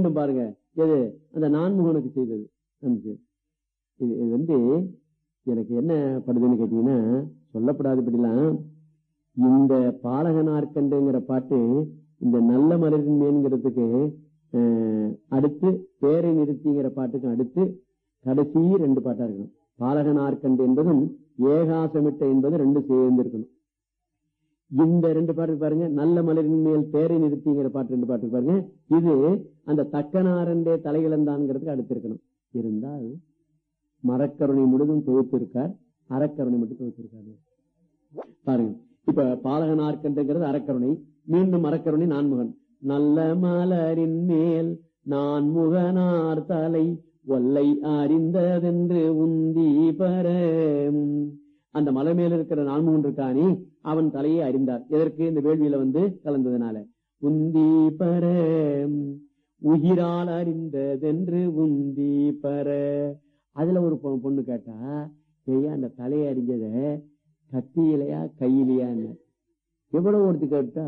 மீண்டும் பாருங்க எது அந்த நான்முகனுக்கு செய்தது அந்த இது இது வந்து எனக்கு என்ன படுதுன்னு கேட்டீங்கன்னா சொல்லப்படாதபடிலாம் இந்த பாலகனார்கண்டுங்கிற பாட்டு இந்த நல்ல மலரின் மேன்கிறதுக்கு அஹ், அடுத்து பேரை நிறுத்திங்கிற பாட்டுக்கு அடுத்து கடைசி ரெண்டு பாட்டா இருக்கணும் பாலகனார்கண்டு என்பதும் ஏகாசமிட்ட என்பது ரெண்டு சேர்ந்து இருக்கணும் இந்த ரெண்டு பாட்டு பாருங்க நல்ல மலரின் மேல் பேரை நிறுத்திங்கிற பாட்டு ரெண்டு பாட்டு பாருங்க இது அந்த தக்கனாரண்டே தலையிழந்தான்ங்கிறதுக்கு அடுத்து இருக்கணும் இருந்தால் மரக்கருணை முழுதும் தொகுத்திருக்கார் அறக்கருணை மட்டும் தொகுத்திருக்காரு பாருங்க இப்ப பாலகனார்கண்டுங்கிறது அறக்கருணை மீண்டும் அறக்கருணை நான்முகன் நல்ல மலரின் மேல் நான்முகனார் தலை ஒல்லை அறிந்ததென்று உந்தி பர அந்த மலை மேல இருக்கிற நான்முகன் இருக்கானே அவன் தலையை அறிந்தார் எதற்கு இந்த வேள்வியில வந்து கலந்ததுனால உந்தி பர உயிரால் அறிந்ததென்று உந்தி பர அதுல ஒரு பொ- பொண்ணு கேட்டா ஐயா அந்த தலையை அறிஞ்சத கத்தியிலையா கையிலையான்னு எவ்வளவு ஒருத்தி கேட்டா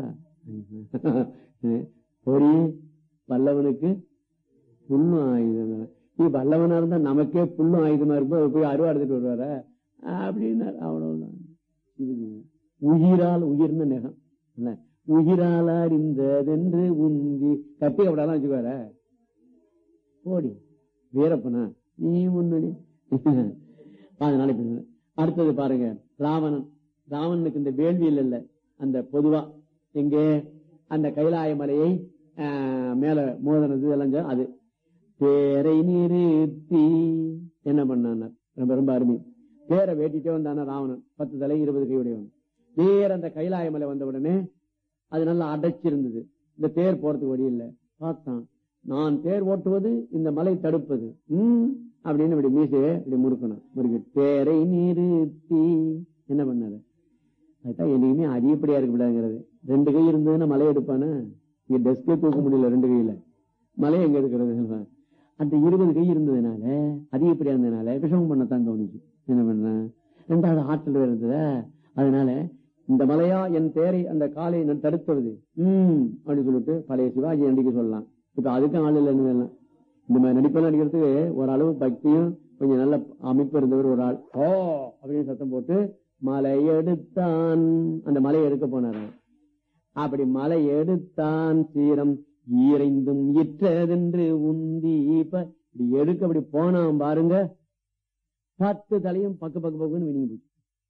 பொறி பல்லவனுக்கு புல்லும் ஆயுதம் நீ பல்லவனா இருந்தா நமக்கே புல்லும் ஆயுதமா இருக்கும் அவர் போய் அருவா எடுத்துட்டு வருவார அப்படின்னாரு அவ்வளவுதான் இது உயிரால் உயிர்னு நெகம் இல்ல உயிரால் அறிந்ததென்று உந்தி கத்தி அப்படிலாம் வச்சுக்குவார போடி வீரப்பனா நீ முன்னாடி அதனால இப்ப இல்லை. அடுத்தது பாருங்க ராவணன் ராவணனுக்கு இந்த வேள்வியில் இல்ல அந்த பொதுவா எங்கே அந்த கைலாய மலையை ஆஹ், மேல மோதனது எல்லாம் செஞ்சா அது தேரை நிறுத்தி என்ன பண்ணார் ரொம்ப ரொம்ப அருமை தேரை வேட்டிட்டே வந்தான ராவணன் பத்து தலை இருபது கையுடையவன் நேர அந்த கைலாய மலை வந்த உடனே அது நல்லா அடைச்சிருந்தது இந்த தேர் போறதுக்கு வழி இல்ல பார்த்தான் நான் தேர் ஓட்டுவது இந்த மலை தடுப்பது உம் அப்படின்னு இப்படி மீசையை இப்படி முறுக்கணும் முறுக்கி தேரை நிறுத்தி என்ன பண்ணாரு அதுதான் என்னைக்குமே அதிகப்படியா இருக்கக்கூடாதுங்கிறது ரெண்டு கை இருந்ததுன்னா மலை எடுப்பானே இங்க டெஸ்கே தூக்க முடியல ரெண்டு கையில மலை எங்க இருக்கிறது அந்த இருபது கை இருந்ததுனால அதிகப்படியா இருந்ததுனால விஷமம் பண்ணத்தான் தோணுச்சு என்ன பண்ண ரெண்டாவது ஆற்றல் வேற இருந்ததா அதனால இந்த மலையா என் தேரை அந்த காலை நான் தடுத்தது உம் அப்படின்னு சொல்லிட்டு பழைய சிவாஜி நடிக்க சொல்லலாம் இப்ப அதுக்கும் ஆள் இல்லைன்னு சொல்லலாம். இந்த மாதிரி நடிப்பெல்லாம் நடிக்கிறதுக்கு ஓரளவு பக்தியும் கொஞ்சம் நல்ல அமைப்பு இருந்தவர் ஒரு ஆள் ஓ அப்படின்னு சத்தம் போட்டு மலை எடுத்தான் அந்த மலையை எடுக்க போனாராம் அப்படி மலை எடுத்தான் சீரம் ஈரைந்தும் இற்றதென்று உந்தி இப்ப இப்படி எடுக்க அப்படி போனான் பாருங்க பத்து தலையும் பக்கு பக்கு பக்குன்னு வினிங்கி போச்சு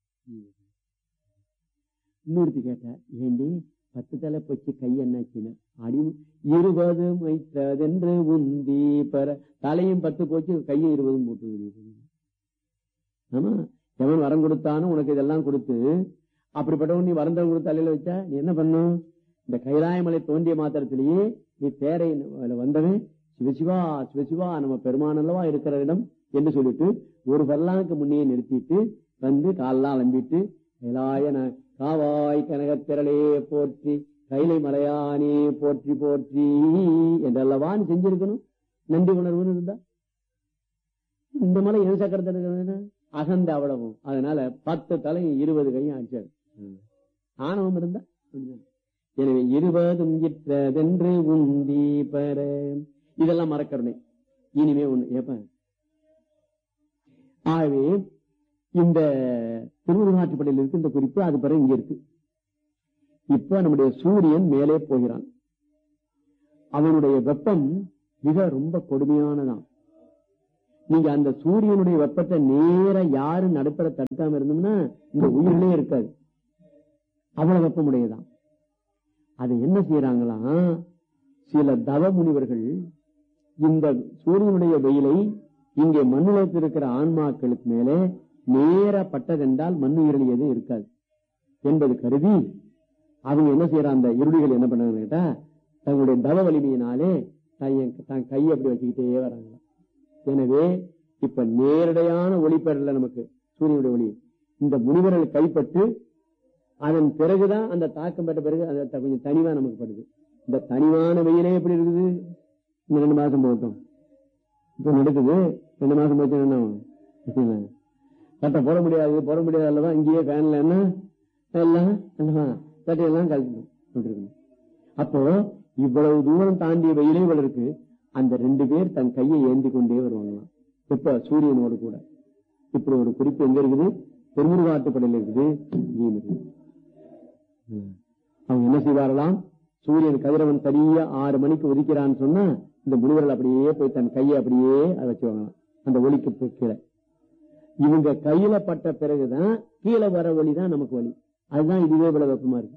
இன்னொருத்தி கேட்டா ஏண்டி பத்து தலை போச்சு கை என்னாச்சுன்னு அடி இருபது மைத்ததென்று உந்தி பெற தலையும் பத்து போச்சு கையும் இருபதும் போட்டு வெளியே. ஆமா எவன் வரம் கொடுத்தானோ உனக்கு இதெல்லாம் கொடுத்து அப்படிப்பட்டவன் நீ வரந்தவன் கொடுத்த தலையில வச்சா நீ என்ன பண்ணும் இந்த கைலாயமலை தோன்றிய மாத்திரத்திலேயே நீ தேரை அதுல வந்தவன் சிவசிவா சிவசிவா நம்ம பெருமான் அல்லவா இருக்கிற இடம் என்று சொல்லிட்டு ஒரு பல்லானுக்கு முன்னே நிறுத்திட்டு வந்து காலெல்லாம் அலம்பிட்டு கைலாயன காவாய் கனகத்திரளே போற்றி கைலை மலையானே போற்றி போற்றி என்றல்லவா நீ செஞ்சிருக்கணும் நன்றி உணர்வுன்னு இருந்தா இந்த மலை எது சக்கரத்தில் இருக்கிறது அகந்த அவ்வளவும் அதனால பத்து தலையும் இருபது கையும் ஆச்சாரு ஆணவம் இருந்தா எனவே இருபதும் இற்றதென்று உந்தி பெற இதெல்லாம் மறக்கருணை இனிமே ஒண்ணு ஏப்ப ஆகவே இந்த திருவுருகாற்றுப்படையில் இருக்கு இந்த குறிப்பு அது பிறகு இங்க இருக்கு இப்ப நம்முடைய சூரியன் மேலே போகிறான் அவனுடைய வெப்பம் மிக ரொம்ப கொடுமையானதான் நீங்க அந்த சூரியனுடைய வெப்பத்தை நேர யாரு நடுப்பட தடுக்காம இருந்தோம்னா இந்த உயிரிலே இருக்காது அவ்வளவு வெப்பமுடையதான் அதை என்ன செய்யறாங்களாம் சில தவ முனிவர்கள் இந்த சூரியனுடைய வெயிலை இங்கே மண்ணுலகத்தில் இருக்கிற ஆன்மாக்களுக்கு மேலே நேர பட்டதென்றால் மண் உயிரில் எதுவும் இருக்காது என்பது கருதி அவங்க என்ன செய்யறாங்க அந்த இருடிகள் என்ன பண்ணாங்க கேட்டா தங்களுடைய தவ வலிமையினாலே தன் தன் கையை அப்படி வச்சுக்கிட்டே வராங்க எனவே இப்ப நேரடியான ஒளி பெறல நமக்கு சூரியனுடைய ஒளி இந்த முனிவர்கள் கைப்பட்டு அதன் பிறகுதான் அந்த தாக்கம் பெற்ற பிறகு அந்த த- கொஞ்சம் தனிவா நமக்கு படுது இந்த தனிவான வெயிலே எப்படி இருக்குது இந்த ரெண்டு மாசம் போகட்டும் இப்ப நடக்குது ரெண்டு மாசம் போச்சு என்ன ஆகும்? சட்டை போட முடியாது போட முடியாது அல்லவா இங்கேயே ஃபேன்ல என்ன எல்லாம் அல்லவா சட்டையெல்லாம் கழட்டணும் விட்டுருக்கணும். அப்போ இவ்வளவு தூரம் தாண்டிய வெயிலே இவ்வளவு இருக்கு அந்த ரெண்டு பேர் தன் கையை ஏந்தி கொண்டே வருவாங்களாம் இப்ப சூரியனோடு கூட இப்படி ஒரு குறிப்பு எங்க இருக்குது திருமுருகாட்டுப்படையில் இருக்குது இங்கேயும் இருக்குது ம். அவங்க என்ன செய்வார்களாம் சூரியன் கதிரவன் சரியா ஆறு மணிக்கு உதிக்கிறான்னு சொன்னா இந்த முனிவர்கள் அப்படியே போய் தன் கையை அப்படியே அதை வச்சுவாங்களாம் அந்த ஒளிக்கு போய் கீழே இவங்க கையில பட்ட பிறகுதான் கீழே வர வழிதான் நமக்கு வழி அதுதான் இதுவே இவ்வளவு வெப்பமா இருக்கு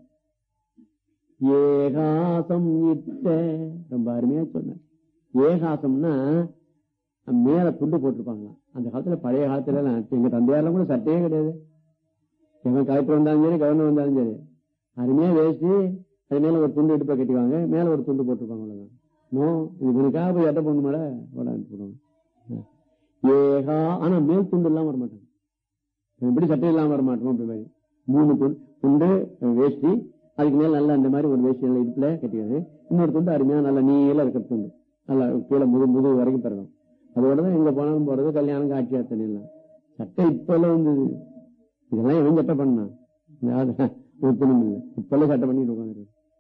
ஏகாசம் இட்ட ரொம்ப அருமையா சொன்ன ஏகாசம்னா மேல துண்டு போட்டிருப்பாங்களாம் அந்த காலத்துல பழைய காலத்துல எல்லாம் எங்க தந்தையாரெல்லாம் கூட சட்டையே கிடையாது எவன் கலெக்டர் வந்தாலும் சரி கவர்னர் வந்தாலும் சரி அருமையா வேஸ்ட் அது மேல ஒரு துண்டு எடுப்ப கட்டிவாங்க மேல ஒரு துண்டு போட்டிருப்பாங்க அவ்வளவுதான் நோ இது இவனுக்காக போய் எட்ட போகணும் மேல போடான்னு போடுவாங்க ஏகா ஆனா மேல் துண்டு எல்லாம் வர மாட்டாங்க இப்படி சட்டை இல்லாம வர மாட்டோம் அப்படி மாதிரி மூணு துண்டு துண்டு வேஷ்டி அதுக்கு மேல நல்ல அந்த மாதிரி ஒரு வேஷ்டி நல்ல இடுப்புல கட்டிக்கிறது இன்னொரு துண்டு அருமையா நல்ல நீள இருக்கிற துண்டு நல்லா கீழே முது முதுகு வரைக்கும் பிறகும் அதோட தான் எங்க போனாலும் போறது கல்யாணம் காட்சி அத்தனை எல்லாம் சட்டை இப்ப வந்தது இதெல்லாம் எவன் சட்டை பண்ணான் ஒத்தனும் இல்லை இப்பெல்லாம் சட்டை பண்ணிட்டு உட்காந்துருக்கு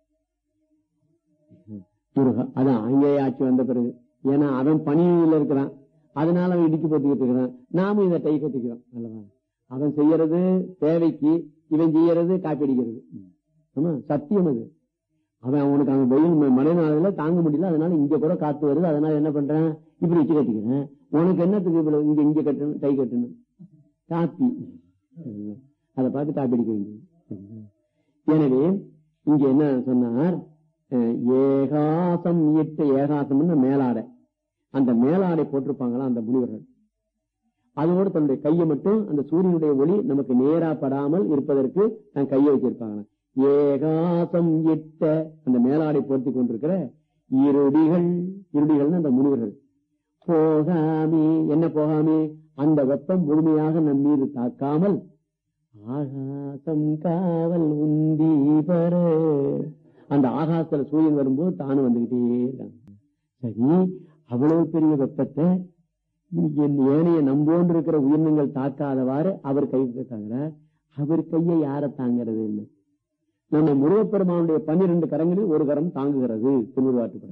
முருகா அதான் அங்கேயே ஆட்சி வந்த பிறகு ஏன்னா அவன் பணியில இருக்கிறான் அதனால அவன் இடிச்சு போட்டுக்கிட்டு இருக்கிறான் நாம இதை டை கட்டிக்கிறோம் அல்லவா அவன் செய்யறது தேவைக்கு இவன் செய்யறது காப்பி அடிக்கிறது ஆமா சத்தியம் அது அவன் அவனுக்கு அங்க வெயில் ம- மழை நாளில தாங்க முடியல அதனால இங்க கூட காத்து வருது அதனால என்ன பண்றேன் இப்படி வச்சு கட்டிக்கிறேன் உனக்கு என்னத்துக்கு இவ்வளவு இங்க இங்க கட்டணும் டை கட்டணும் காப்பி அதை பார்த்து காப்பி அடிக்க வேண்டியது எனவே இங்க என்ன சொன்னார் அஹ், ஏகாசம் இட்ட ஏகாசம்னு மேலாடை அந்த மேலாடை போட்டிருப்பாங்களா அந்த முனிவர்கள் அதோடு தன்னுடைய கையை மட்டும் அந்த சூரியனுடைய ஒளி நமக்கு நேரா படாமல் இருப்பதற்கு தன் கையை வச்சிருப்பாங்களாம் ஏகாசம் இட்ட அந்த மேலாடை போர்த்தி கொண்டிருக்கிற இருடிகள் இருடிகள்னு அந்த முனிவர்கள் போகாமே என்ன போகாமே அந்த வெப்பம் முழுமையாக நம் மீது தாக்காமல் ஆகாசம் காவல் உந்தி பர அந்த ஆகாசத்துல சூரியன் வரும்போது தானும் வந்துகிட்டே இருக்காங்க சரி அவ்வளவு பெரிய வெப்பத்தை என் ஏனைய நம்போன்று இருக்கிற உயிரினங்கள் தாக்காதவாறு அவர் கை தாங்குறார் அவர் கையை யார தாங்கிறது என்ன நம்ம முருகப்பெருமானுடைய பன்னிரண்டு கரங்களில் ஒரு கரம் தாங்குகிறது திருவாட்டுப்பட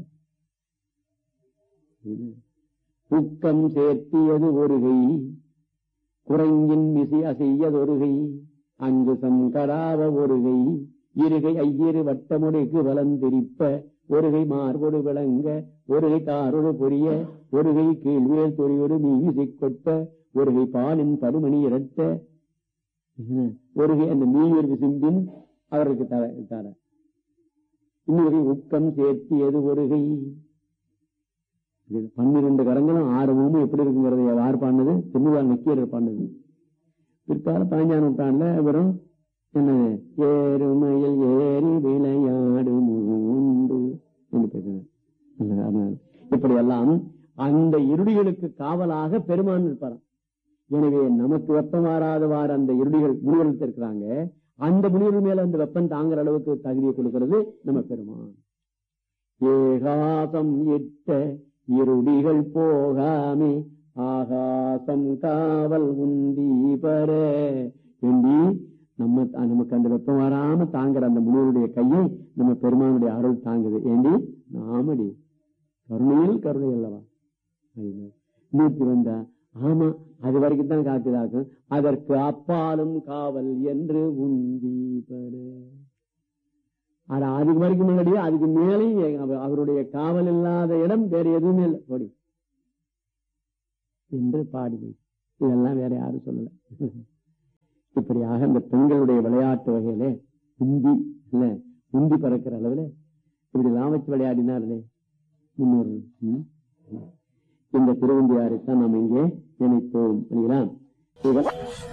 ஊக்கம் சேர்த்தியது ஒரு கை குறைஞ்சின் மிசி அசையதொருகை அங்கு சங்கராவ ஒருகை இருகை ஐயிரு வட்டமுடைக்கு வலந்திரிப்ப ஒருகை மார்பொடு விளங்க ஒருகை காரொடு பொரிய ஒருகை கீழ்வேல் தொழியொடு மீசி கொட்ட ஒருகை பாலின் பருமணி இரட்ட ஒருகை அந்த மீயூர் விசும்பின் அவருக்கு தர தர இன்னொரு ஊக்கம் சேர்த்தியது ஒருகை இது பன்னிரண்டு கரங்களும் ஆறு மூணும் எப்படி இருக்குங்கிறத யார் பாடினது திருமுகால் நக்கீரர் பாடினது பிற்கால பதினஞ்சாம் நூற்றாண்டுல வெறும் என்ன ஏறுமையில் ஏறி விளையாடு மூண்டு என்று பேசினார் இல்ல, அதனால இப்படி எல்லாம் அந்த இருடிகளுக்கு காவலாக பெருமான் இருப்பாராம் எனவே நமக்கு வெப்பம் மாறாதவாறு அந்த இருடிகள் முனிவர்கள் இருக்கிறாங்க அந்த முனிவர்கள் மேல அந்த வெப்பம் தாங்குற அளவுக்கு தகுதியை கொடுக்கிறது நம்ம பெருமான் ஏகாசம் இட்ட இருடிகள் போகாமே ஆகாசம் காவல் உந்தி பர வேண்டி நம்ம நமக்கு அந்த வெப்பம் வராம தாங்குற அந்த முனிவருடைய கையை நம்ம பெருமானுடைய அருள் தாங்குது ஏண்டி நாமடி கருணையில் கருணை அல்லவா அதுதான். நூத்தி வந்தா ஆமா அது வரைக்கும் தான் காத்துதாக்கும் அதற்கு அப்பாலும் காவல் என்று உந்தி பர ஆனா அதுக்கு வரைக்கும் முன்னாடியே அதுக்கு மேலேயும் அவ- அவருடைய காவல் இல்லாத இடம் வேற எதுவுமே இல்லை போடி என்று பாடி போய் இதெல்லாம் வேற யாரும் சொல்லல இப்படியாக இந்த பெண்களுடைய விளையாட்டு வகையிலே உந்தி இல்ல உந்தி பறக்கிற அளவுல இப்படி எல்லாம் வச்சு விளையாடினார்களே முன்னோர்கள் ம்? இந்த திருவந்தியாரைத்தான் நாம் இங்கே நினைப்போம் இல்லைங்களா இவர்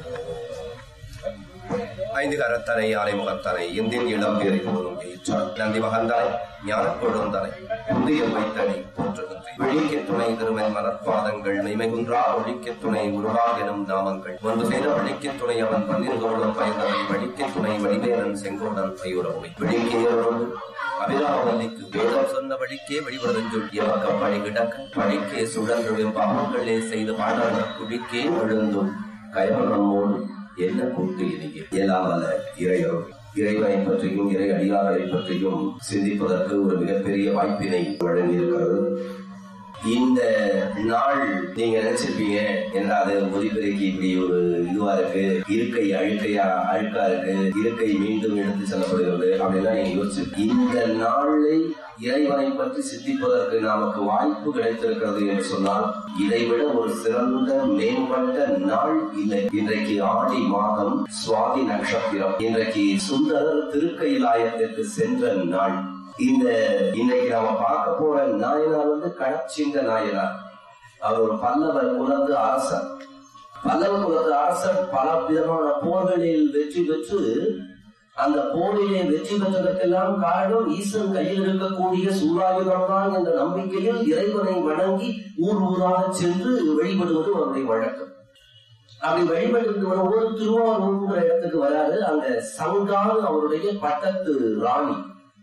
ஐந்து கரத்தனை யானை முகத்தனை இந்தின் இளம் பேரை போலும் ஏற்றார் நந்தி மகந்தனை ஞானக் கொழுந்தனை உந்தியில் வைத்தனை போற்றுகின்றேன் விழிக்க துணை திருவன் மலர்பாதங்கள் மெய்மைகுன்றா ஒழிக்க துணை உருவாகெனும் நாமங்கள் ஒன்று செய்த வழிக்க துணை அவன் பன்னிருந்தோடும் பயந்தவன் வழிக்க துணை வடிவேலன் செங்கோடன் பையுறவை விழிக்கையோடு அபிராமல்லிக்கு வேதம் சொன்ன வழிக்கே வழிபடுதஞ்சொல் எவக்கம் பழி கிடக்க பழிக்கே சுழன்று பாவங்களே செய்து பாடல் குடிக்கே விழுந்தும் கயவனம்மோடு என்ன கூட்டு இனியே இயலாமல இறையருள் இறைவனை பற்றியும் இறை அடியாரை பற்றியும் சிந்திப்பதற்கு ஒரு மிகப்பெரிய வாய்ப்பினை வழங்கியிருக்கிறது இந்த நாள் நீங்க நினைச்சிருப்பீங்க என்ன அது ஒலிபெருக்கி இப்படி ஒரு இதுவா இருக்கு இருக்கை அழுக்கையா அழுக்கா இருக்கு இருக்கை மீண்டும் எடுத்து செல்லப்படுகிறது அப்படின்னா நீங்க யோசிச்சு இந்த நாளை இறைவனை பற்றி சிந்திப்பதற்கு நமக்கு வாய்ப்பு கிடைத்திருக்கிறது என்று சொன்னால் இதைவிட ஒரு சிறந்த மேம்பட்ட நாள் இல்லை இன்றைக்கு ஆடி மாதம் சுவாதி நட்சத்திரம் இன்றைக்கு சுந்தரர் திருக்கைலாயத்திற்கு சென்ற நாள் இந்த இன்னைக்கு நாம பார்க்க போற நாயனார் வந்து கடச்சிங்க நாயனார் அவர் ஒரு பல்லவர் குலத்து அரசர் பல்லவ குலத்து அரசர் பல விதமான போர்களில் வெற்றி பெற்று அந்த போரிலே வெற்றி பெற்றதற்கெல்லாம் காரணம் ஈசன் கையில் இருக்கக்கூடிய சூறாயுதம் தான் என்ற நம்பிக்கையில் இறைவனை வணங்கி ஊர் ஊராக சென்று வழிபடுவது அவருடைய வழக்கம் அப்படி வழிபட்டு வரும்போது திருவாரூர்ங்கிற இடத்துக்கு வராது அங்க சங்கான் அவருடைய பட்டத்து ராணி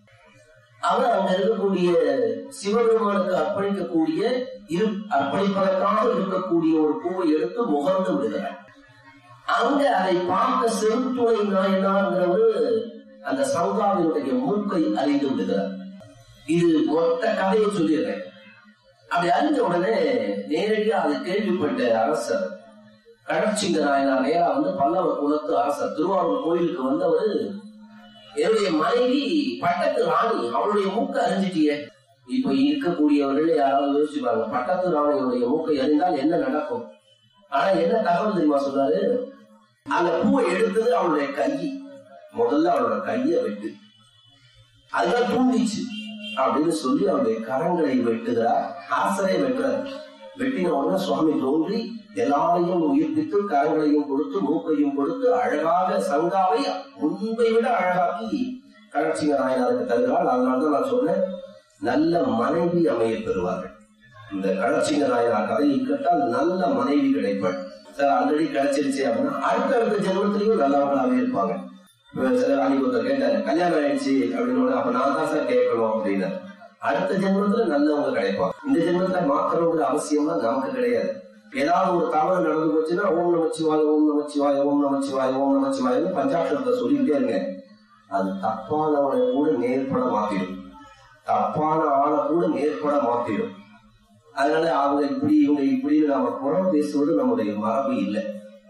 அவர் அங்க இருக்கக்கூடிய சிவபெருமானுக்கு அர்ப்பணிக்கக்கூடிய இரு அர்ப்பணிப்பதற்காக இருக்கக்கூடிய ஒரு பூவை எடுத்து முகர்ந்து விடுகிறார் அங்க அதை பார்க்க செருத்துணை நாயனார்ங்கிறவர் அந்த சங்காவினுடைய மூக்கை அறிந்து விடுகிறார் இது மொத்த கதையை சொல்லிடுறேன் அப்படி அறிஞ்ச உடனே நேரடியா அதை கேள்விப்பட்ட அரசர் கடற்சிங்க நாயனார் நேரா வந்து பல்லவ குலத்து அரசர் திருவாரூர் கோயிலுக்கு வந்தவர் என்னுடைய மனைவி பட்டத்து ராணி அவளுடைய மூக்கை அறிஞ்சிட்டியே இப்ப இருக்கக்கூடியவர்கள் யாராவது யோசிப்பாங்க பட்டத்து ராணியுடைய மூக்கை அறிந்தால் என்ன நடக்கும் ஆனா என்ன தகவல் தெரியுமா சொல்றாரு அந்த பூவை எடுத்தது அவளுடைய கை முதல்ல அவளோட கைய வெட்டு அதுதான் தூண்டிச்சு அப்படின்னு சொல்லி அவருடைய கரங்களை வெட்டுகிறார் அரசரை வெட்டுறார் வெட்டின உடனே சுவாமி தோன்றி எல்லாரையும் உயிர்ப்பித்து கரங்களையும் கொடுத்து மூக்கையும் கொடுத்து அழகாக சங்காவை முன்பை விட அழகாக்கி கடற்சிங்க நாயனாருக்கு தருகிறாள் அதனால்தான் நான் சொன்னேன் நல்ல மனைவி அமைய பெறுவார்கள் இந்த கடற்சிங்க நாயனார் கதையை கேட்டால் நல்ல மனைவி கிடைப்பாள் சார் ஆல்ரெடி கிடைச்சிருச்சு அப்படின்னா அடுத்த அடுத்த ஜென்மத்திலையும் நல்லவங்களாவே இருப்பாங்க இப்ப சில ராணி ஒருத்தர் கேட்டாரு கல்யாணம் ஆயிடுச்சு அப்படின்னு அப்ப நான் தான் சார் கேட்கணும் அப்படின்னு அடுத்த ஜென்மத்துல நல்லவங்க கிடைப்பாங்க இந்த ஜென்மத்தை மாத்தணுங்கிற அவசியம் தான் நமக்கு கிடையாது ஏதாவது ஒரு தவறு நடந்து போச்சுன்னா ஓம் நமச்சிவாய ஓம் நமச்சிவாய ஓம் நமச்சிவாய ஓம் நமச்சிவாயன்னு பஞ்சாட்சரத்தை சொல்லிக்கிட்டே இருங்க அது தப்பானவனை கூட நேர்பட மாத்திடும் தப்பான ஆளை கூட நேர்பட மாத்திடும் அதனால அவங்க இப்படி இவங்க இப்படின்னு நாம புறம் பேசுவது நம்முடைய மரபு இல்லை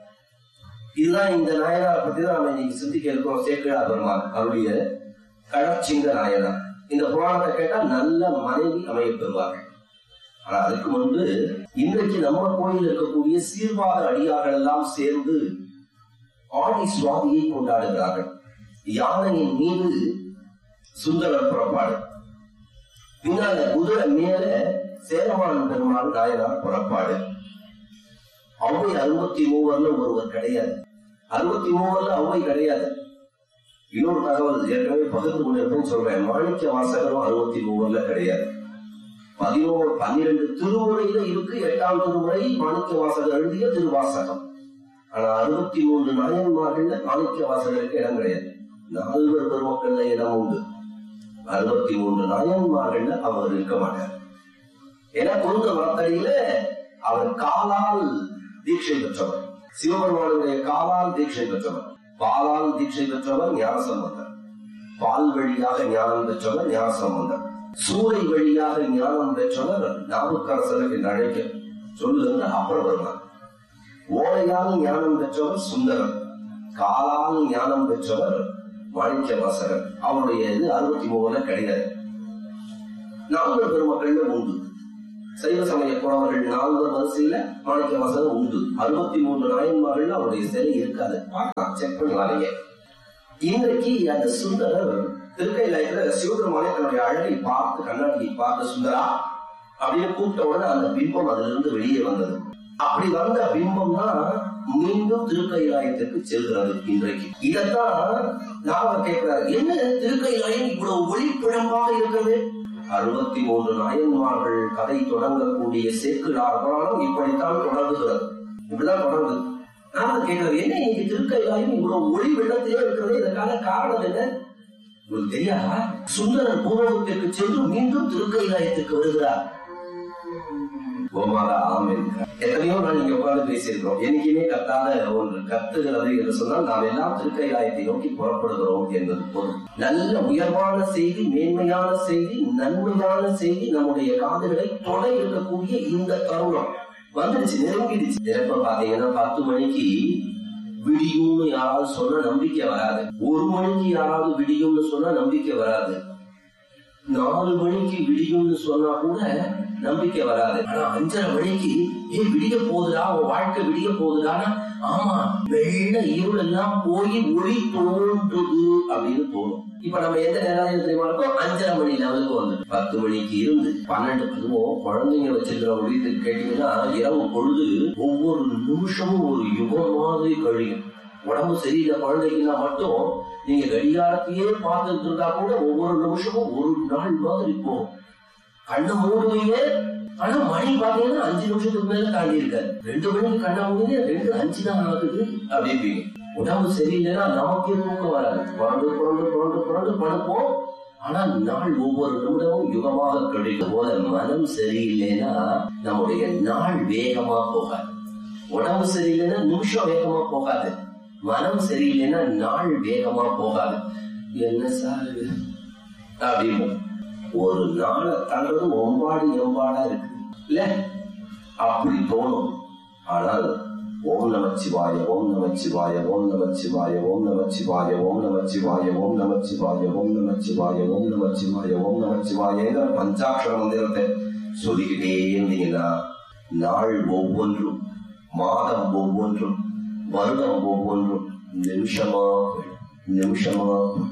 இதுதான் இந்த நாயனாரை பத்தி தான் நாம இன்னைக்கு சிந்திக்க இருக்கோம் சேக்கிழா பெருமாள் அவருடைய கடற்சிங்க நாயனார் இந்த புராணத்தை கேட்டா நல்ல மனைவி அமைய பெறுவார்கள் ஆனா அதுக்கு முன்பு இன்றைக்கு நம்ம கோயில் இருக்கக்கூடிய சீர்வாத அடியார்கள் எல்லாம் சேர்ந்து ஆடி சுவாதியை கொண்டாடுகிறார்கள் யானையின் மீது சுந்தரர் புறப்பாடு பின்னால குதிரை மேல சேரமான் பெருமாள் நாயனார் புறப்பாடு அவை அறுபத்தி மூவர்ல ஒருவர் கிடையாது அறுபத்தி மூவர்ல அவை கிடையாது இன்னொரு தகவல் ஏற்கனவே பகிர்ந்து கொண்டிருப்பேன்னு சொல்றேன் மாணிக்க வாசகரும் அறுபத்தி மூவர்ல கிடையாது பதினோரு பன்னிரண்டு திருமுறையில இருக்கு எட்டாம் திருமுறை மாணிக்க வாசகர் எழுதிய திருவாசகம் ஆனா அறுபத்தி மூன்று நாயன்மார்கள்ல மாணிக்க வாசகருக்கு இடம் கிடையாது நால்வர் பெருமக்கள்ல இடம் உண்டு அறுபத்தி மூன்று நாயன்மார்கள்ல அவர் இருக்க மாட்டார் ஏன்னா குருந்த மரத்தடியில அவர் காலால் தீட்சை பெற்றவர் சிவபெருமானுடைய காலால் தீட்சை பெற்றவர் பாலால் தீட்சை பெற்றவர் ஞானசம்பந்தர் பால் வழியாக ஞானம் பெற்றவர் ஞானசம்பந்தர் சூறை வழியாக ஞானம் பெற்றவர் நாவுக்கரசர் என்று அழைக்க சொல்லுகின்ற அப்புறம் வருவார் ஓலையால் ஞானம் பெற்றவர் சுந்தரர் காலால் ஞானம் பெற்றவர் மாணிக்க வாசகர் அவருடைய இது அறுபத்தி மூணுல கிடையாது நால்வர் பெருமக்கள்ல உண்டு சைவ சமய புறவர்கள் நால்வர் வரிசையில மாணிக்க வாசகர் உண்டு அறுபத்தி மூன்று நாயன்மார்கள் அவருடைய சிலை இருக்காது பார்க்கலாம் செக் பண்ணலாங்க இன்றைக்கு அந்த சுந்தரர் திருக்கையில சிவபெருமானே தன்னுடைய அழகை பார்த்து கண்ணாடியை பார்த்து சுந்தரா அப்படின்னு கூப்பிட்ட உடனே அந்த பிம்பம் அதுல இருந்து வெளியே வந்தது அப்படி வந்த பிம்பம் தான் மீண்டும் திருக்கைலாயத்திற்கு செல்கிறது இன்றைக்கு இதத்தான் நாம கேட்கிறாரு என்ன திருக்கைலாயம் இவ்வளவு ஒளிப்பிழம்பாக இருக்கிறது அறுபத்தி மூன்று நாயன்மார்கள் கதை தொடங்கக்கூடிய சேக்கிழார் புராணம் இப்படித்தான் தொடங்குகிறது இப்படிதான் தொடங்குது நாம கேட்கிறது என்ன இன்னைக்கு திருக்கைலாயம் இவ்வளவு ஒளி வெள்ளத்திலே இருக்கிறது இதற்கான காரணம் என்ன உங்களுக்கு தெரியாதா சுந்தரர் பூலோகத்திற்கு சென்று மீண்டும் திருக்கைலாயத்துக்கு வருகிறார் கோமாதா ஆம் என்கிறார். எத்தனையோ நாள் இங்க உட்கார்ந்து பேசியிருக்கிறோம் என்னைக்குமே கத்தாத ஒன்று கத்துகிறது என்று சொன்னால் நாம் எல்லாம் திருக்கைலாயத்தை நோக்கி புறப்படுகிறோம் என்பது பொருள் நல்ல உயர்வான செய்தி மேன்மையான செய்தி நன்மையான செய்தி நம்முடைய காதுகளை தொட இருக்கக்கூடிய இந்த தருணம் வந்துடுச்சு நெருங்கிடுச்சு எப்ப பாத்தீங்கன்னா பத்து மணிக்கு விடியும்னு யாராவது சொன்னா நம்பிக்கை வராது ஒரு மணிக்கு யாராவது விடியும்னு சொன்னா நம்பிக்கை வராது நாலு மணிக்கு விடியும்னு சொன்னா கூட நம்பிக்கை வராது ஆனா அஞ்சரை மணிக்கு ஏ விடிய போகுதுடா உன் வாழ்க்கை விடிய போகுதுடானா ஆமா வெள்ள இருள் எல்லாம் போய் ஒளி தோன்றுது அப்படின்னு தோணும் இப்ப நம்ம எந்த நேரம் தெரியுமா இருக்கோம் அஞ்சரை மணி லெவலுக்கு வந்து பத்து மணிக்கு இருந்து பன்னெண்டு அதுவும் குழந்தைங்க வச்சிருக்கிறவங்க வீட்டுக்கு கேட்டீங்கன்னா இரவு பொழுது ஒவ்வொரு நிமிஷமும் ஒரு யுகம் மாதிரி கழியும் உடம்பு சரியில்லை குழந்தைக்குன்னா மட்டும் நீங்க கடிகாரத்தையே பார்த்துட்டு இருந்தா கூட ஒவ்வொரு நிமிஷமும் ஒரு நாள் மாதிரி போகும் கண்ணை மூடுவீங்க ஆனா மணி பாத்தீங்கன்னா அஞ்சு நிமிஷத்துக்கு மேல தாண்டி இருக்காது ரெண்டு மணிக்கு கண்ணை மூடுவீங்க ரெண்டு அஞ்சு தான் ஆகுது அப்படிப்பீங்க உடம்பு சரியில்லைன்னா நமக்கே தூக்கம் வராது புரண்டு புரண்டு புரண்டு புரண்டு படுப்போம் ஆனா நாள் ஒவ்வொரு நிமிடமும் யுகமாக கழிக்கும் போல மனம் சரியில்லைன்னா நம்முடைய நாள் வேகமா போகாது உடம்பு சரியில்லைன்னா நிமிஷம் வேகமா போகாது மனம் சரியில்லைன்னா நாள் வேகமா போகாது என்ன சார் இது அப்படின்னு ஒரு நாளை தள்ளுறது ஒம்பாடு எம்பாடா இருக்கு இல்ல அப்படி தோணும் ஆனால் ஓம் நமச்சிவாய ஓம் நமச்சிவாய ஓம் நமச்சிவாய ஓம் நமச்சிவாய ஓம் நமச்சிவாய ஓம் நமச்சிவாய ஓம் நமச்சிவாய ஓம் நமச்சிவாய ஓம் நமச்சிவாயங்கிற பஞ்சாட்சர மந்திரத்தை சொல்லிக்கிட்டே இருந்தீங்கன்னா நாள் ஒவ்வொன்றும் மாதம் ஒவ்வொன்றும் வருடம் ஒவ்வொன்றும் நிமிஷமா போயிடும். நிமிஷமா போயிடும்.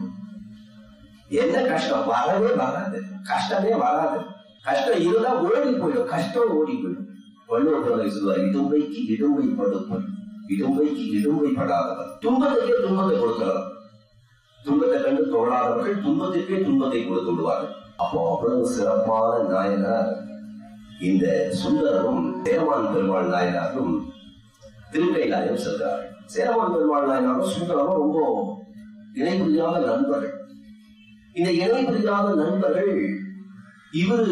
என்ன கஷ்டம் வரவே வராது கஷ்டமே வராது கஷ்டம் இருந்தா ஓடி போயிடும் கஷ்டம் ஓடி போயிடும் வள்ளுவர் பிறகு சொல்லுவார் இடும்பைக்கு இடும்பை படுப்பன் இடும்பைக்கு இடும்பை படாதவர் துன்பத்துக்கே துன்பத்தை கொடுக்கிறவர் துன்பத்தை கண்டு தொழாதவர்கள் துன்பத்திற்கே துன்பத்தை கொடுத்து விடுவார்கள் அப்போ அவ்வளவு சிறப்பான நாயனார் இந்த சுந்தரரும் சேரமான் பெருமாள் நாயனாரும் திருக்கைலாயம் செல்கிறார்கள் சேரமான் பெருமாள் நாயனாரும் சுந்தரரும் ரொம்ப இணைபிரியாத நண்பர்கள் இந்த இணைபிரியாத நண்பர்கள் இவரு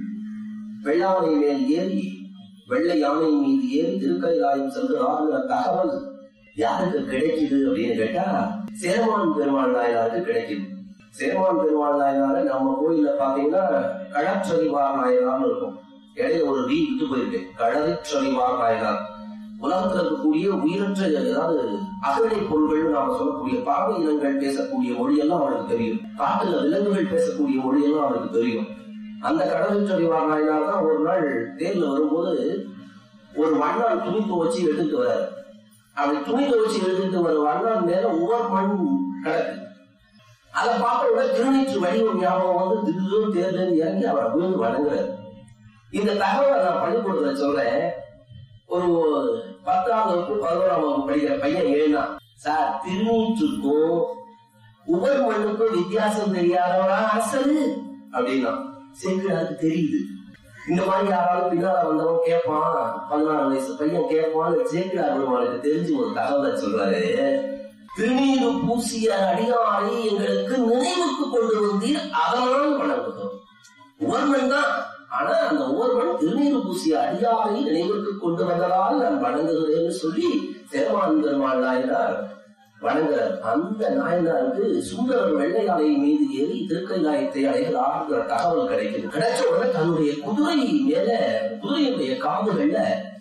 வெள்ளானை மேல் ஏறி வெள்ளை யானை மீது ஏறி திருக்கைலாயம் செல்கிறாருங்கிற தகவல் யாருக்கு கிடைக்குது அப்படின்னு கேட்டா சேரமான் பெருமாள் நாயனாருக்கு கிடைக்குது சேரமான் பெருமாள் நாயனாரு நம்ம கோயில்ல பாத்தீங்கன்னா கடற்றறிவார் நாயனார்னு இருக்கும் இடையில ஒரு ரீ விட்டு போயிருக்கு கடற்றறிவார் நாயனார் உலகத்துல இருக்கக்கூடிய உயிரற்ற அதாவது அகடை பொருள்கள் நாம சொல்லக்கூடிய பறவை இனங்கள் பேசக்கூடிய மொழியெல்லாம் அவருக்கு தெரியும் காட்டுல விலங்குகள் பேசக்கூடிய மொழியெல்லாம் அவருக்கு தெரியும் அந்த கடலிற்றறிவார் நாயனார் தான் ஒரு நாள் தேர்ல வரும்போது ஒரு வண்ணான் துணி துவச்சி எடுத்துட்டு வர்றாரு அப்படி துணி துவச்சி எடுத்துட்டு வர வண்ணான் மேல உவர் மண் கிடக்கு அதை பார்த்த உடனே திருநீற்று வடிவம் ஞாபகம் வந்து திடீர்னு தேர்ல இருந்து இறங்கி அவரை விழுந்து வணங்குறாரு இந்த தகவலை நான் பள்ளிக்கூடத்துல சொல்றேன் ஒரு பத்தாம் வகுப்பு பதினோராம் வகுப்பு படிக்கிற பையன் எழுனா சார் திருநீற்றுக்கும் உவர் மண்ணுக்கும் வித்தியாசம் தெரியாதவரா அரசரு அப்படின்னா சரி அது தெரியுது இந்த மாதிரி யாராவது பின்னால வந்தவன் கேட்பான் பதினாறு வயசு பையன் கேட்பான்னு சேக்கிரார் பெருமாளுக்கு தெரிஞ்சு ஒரு தகவலை சொல்றாரு திருநீரு பூசிய அடியாரை எங்களுக்கு நினைவுக்கு கொண்டு வந்தீர் அதனால் வணங்குகிறோம் உவர்மன் தான் ஆனா அந்த உவர்மன் திருநீரு பூசிய அடியாரை நினைவுக்கு கொண்டு வந்ததால் நான் வணங்குகிறேன்னு சொல்லி சேரமான் பெருமாள் நாயனார் வணங்குறார் அந்த நாயனாருக்கு சுந்தரர் வெள்ளையாலை மீது ஏறி திருக்கைலாயத்தை அடைகிறார்ங்கிற தகவல் கிடைக்குது கிடைச்ச உடனே தன்னுடைய குதிரை மேல குதிரையுடைய காதுகள்ல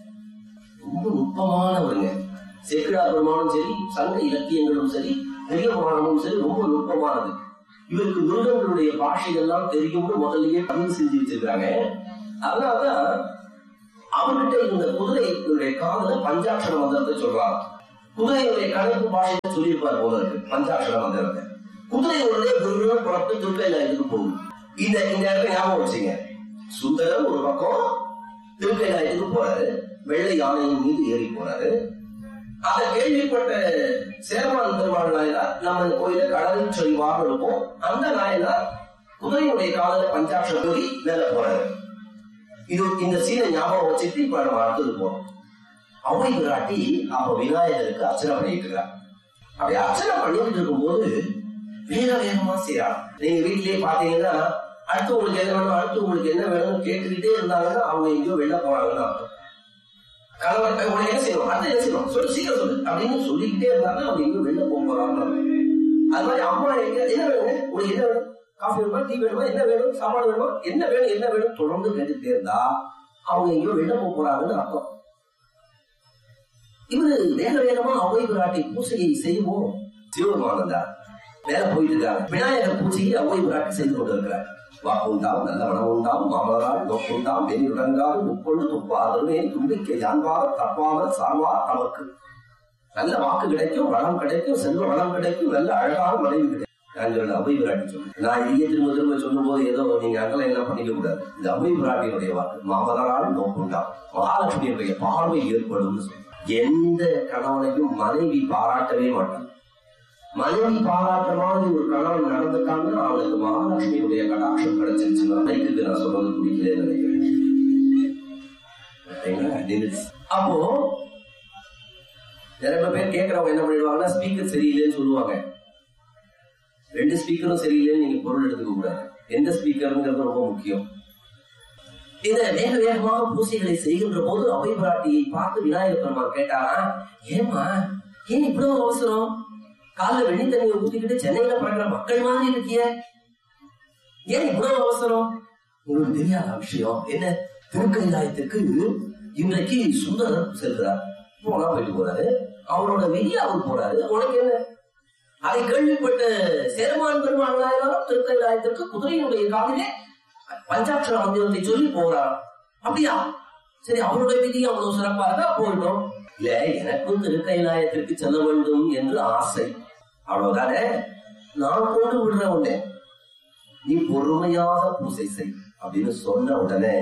ரொம்ப நுட்பமானவருங்க சேக்கிழார் பெருமானும் சரி சங்க இலக்கியங்களும் சரி பெரிய புராணமும் சரி ரொம்ப நுட்பமானது இவருக்கு மிருகங்களுடைய பாஷைகள்லாம் தெரியும்னு முதல்லயே பதிவு செஞ்சு வச்சிருக்காங்க அதனாலதான் அவர்கிட்ட இருந்த குதிரையினுடைய காதுல பஞ்சாட்சர மந்திரத்தை சொல்றாங்க குதிரையுடைய கணக்கு பாஷையை சொல்லியிருப்பார் போல இருக்கு பஞ்சாட்சர மந்திரத்தை குதிரை உடனே குருன்னு புறப்பட்டு திருக்கையில இதுக்கு போகுது இந்த இந்த இடத்துல ஞாபகம் வச்சுங்க சுந்தரம் ஒரு பக்கம் திருக்கைலாயத்துக்கு போறாரு வெள்ளை யானையின் மீது ஏறி போறாரு அதை கேள்விப்பட்ட சேரமான் பெருமாள் நாயனார் நம்ம இந்த கோயில கடலில் சொல்வாக இருக்கும் அந்த நாயனார் குதிரையுடைய காதல பஞ்சாட்சர போய் மேல போறாரு இது இந்த சீனை ஞாபகம் வச்சுட்டு இப்ப நம்ம அடுத்தது போறோம் அவை விராட்டி அப்ப விநாயகருக்கு அர்ச்சனை பண்ணிட்டு இருக்கிறார் அப்படி அர்ச்சனை பண்ணிட்டு இருக்கும்போது வேக வேகமா செய்யறாங்க நீங்க வீட்டிலேயே பாத்தீங்கன்னா அடுத்து உங்களுக்கு என்ன வேணும் அடுத்து உங்களுக்கு என்ன வேணும்னு கேட்டுக்கிட்டே இருந்தாங்கன்னா அவங்க எங்கேயோ வெளில போறாங்கன்னு அர்த்தம் கணவர் உனக்கு என்ன செய்யணும் அடுத்து என்ன செய்யணும் சொல்லு சீக்கிரம் சொல்லு அப்படின்னு சொல்லிக்கிட்டே இருந்தாங்கன்னா அவங்க எங்கேயோ வெளில போக போறாங்கன்னு அர்த்தம். அது மாதிரி அம்மா எங்க என்ன வேணுங்க உனக்கு என்ன வேணும் காஃபி வேணுமா டீ வேணுமா என்ன வேணும் சாப்பாடு வேணுமா என்ன வேணும் என்ன வேணும் தொடர்ந்து கேட்டுக்கிட்டே இருந்தா அவங்க எங்கேயோ வெளில போக போறாங்கன்னு அர்த்தம் இவரு வேக வேகமா அவை விராட்டி பூசையை செய்வோம் சிவபெருமானந்தா மேல போயிட்டு இருக்காங்க விநாயகர் பூஜையை அவை விராட்டி செய்து கொண்டு இருக்கிறார் வாக்குண்டாம் நல்ல மனம் உண்டாம் மாமலரால் நோக்குண்டாம் வெளி உடங்காது முப்பொழுது துப்பாதருமே தும்பிக்கை யான்பார் தப்பாமல் சார்வார் தமக்கு நல்ல வாக்கு கிடைக்கும் வளம் கிடைக்கும் செல்வ வளம் கிடைக்கும் நல்ல அழகான மனைவி கிடைக்கும் நான் சொல்ல அவை விராட்டி சொல்றேன் நான் இதையே திரும்ப திரும்ப சொல்லும் போது ஏதோ நீங்க அங்கெல்லாம் எல்லாம் பண்ணிக்க கூடாது இது அவை விராட்டியினுடைய வாக்கு மாமலரால் நோக்குண்டாம் மகாலட்சுமியுடைய பார்வை ஏற்படும் எந்த கணவனையும் மனைவி பாராட்டவே மாட்டான் மனைவி பாராட்ட மாதிரி ஒரு கணவன் நடந்துட்டாங்கன்னா அவனுக்கு மகாலட்சுமியுடைய கடாட்சம் கிடைச்சிருச்சுன்னா மைக்குக்கு நான் சொல்றது பிடிக்கல நினைக்கிறேன் சரிங்களா? நின்னுச்சு. அப்போ நிறைய பேர் கேட்கறவங்க என்ன பண்ணிடுவாங்கன்னா ஸ்பீக்கர் சரியில்லைன்னு சொல்லுவாங்க ரெண்டு ஸ்பீக்கரும் சரியில்லைன்னு நீங்க பொருள் எடுத்துக்க கூடாது எந்த ஸ்பீக்கருங்கிறது ரொம்ப முக்கியம் இத வேக வேகமாக பூசைகளை செய்கின்ற போது அவை பிராட்டியை பார்த்து விநாயகர் பெருமான் கேட்டாரா ஏமா ஏன் இவ்வளவு அவசரம் காலைல வெண்ணி தண்ணியை ஊத்திக்கிட்டு சென்னையில படுற மக்கள் மாதிரி இருக்கிய ஏன் இவ்வளவு அவசரம் உங்களுக்கு தெரியாத விஷயம் என்ன திருக்கைலாயத்துக்கு இன்றைக்கு சுந்தரர் செல்கிறார் போனா போயிட்டு போறாரு அவரோட வெளியே அவர் போறாரு உனக்கு என்ன அதை கேள்விப்பட்ட சேரமான் பெருமாள் நாயனாரும் திருக்கைலாயத்திற்கு குதிரையினுடைய காலிலே பஞ்சாட்சர மந்திரத்தை சொல்லி போறார் அப்படியா சரி அவருடைய விதி அவ்வளவு சிறப்பா இருக்கா போயிட்டோம் இல்ல எனக்கும் திருக்கைலாயத்திற்கு செல்ல வேண்டும் என்று ஆசை அவ்வளவுதானே நான் கொண்டு விடுற உடனே நீ பொறுமையாக பூசை செய் அப்படின்னு சொன்ன உடனே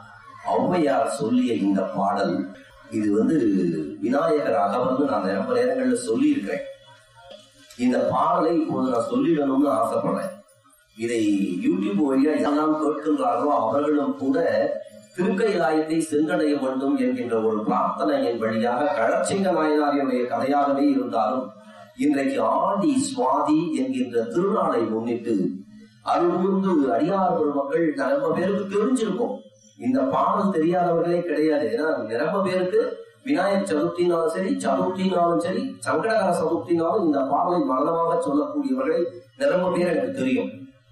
ஔவையார் சொல்லிய இந்த பாடல் இது வந்து விநாயகர் அகவல்னு நான் ரொம்ப நேரங்கள்ல சொல்லி இருக்கிறேன் இந்த பாடலை இப்போது நான் சொல்லிடணும்னு ஆசைப்படுறேன் இதை யூடியூப் வழியா யாரெல்லாம் கேட்கின்றார்களோ அவர்களும் கூட திருக்கைலாயத்தை சென்றடைய வேண்டும் என்கின்ற ஒரு பிரார்த்தனையின் வழியாக கழச்சிங்க நாயனாரியுடைய கதையாகவே இருந்தாலும் இன்றைக்கு ஆடி சுவாதி என்கின்ற திருநாளை முன்னிட்டு அருள்முந்து அடியார் பெருமக்கள் ரொம்ப பேருக்கு தெரிஞ்சிருக்கும் இந்த பாடல் தெரியாதவர்களே கிடையாது ஏன்னா நிரம்ப பேருக்கு விநாயகர் சதுர்த்தினாலும் சரி சதுர்த்தினாலும் சரி சங்கடகர சதுர்த்தினாலும் இந்த பாடலை மரணமாக சொல்லக்கூடியவர்களை நிரம்ப பேர் எனக்கு தெரியும்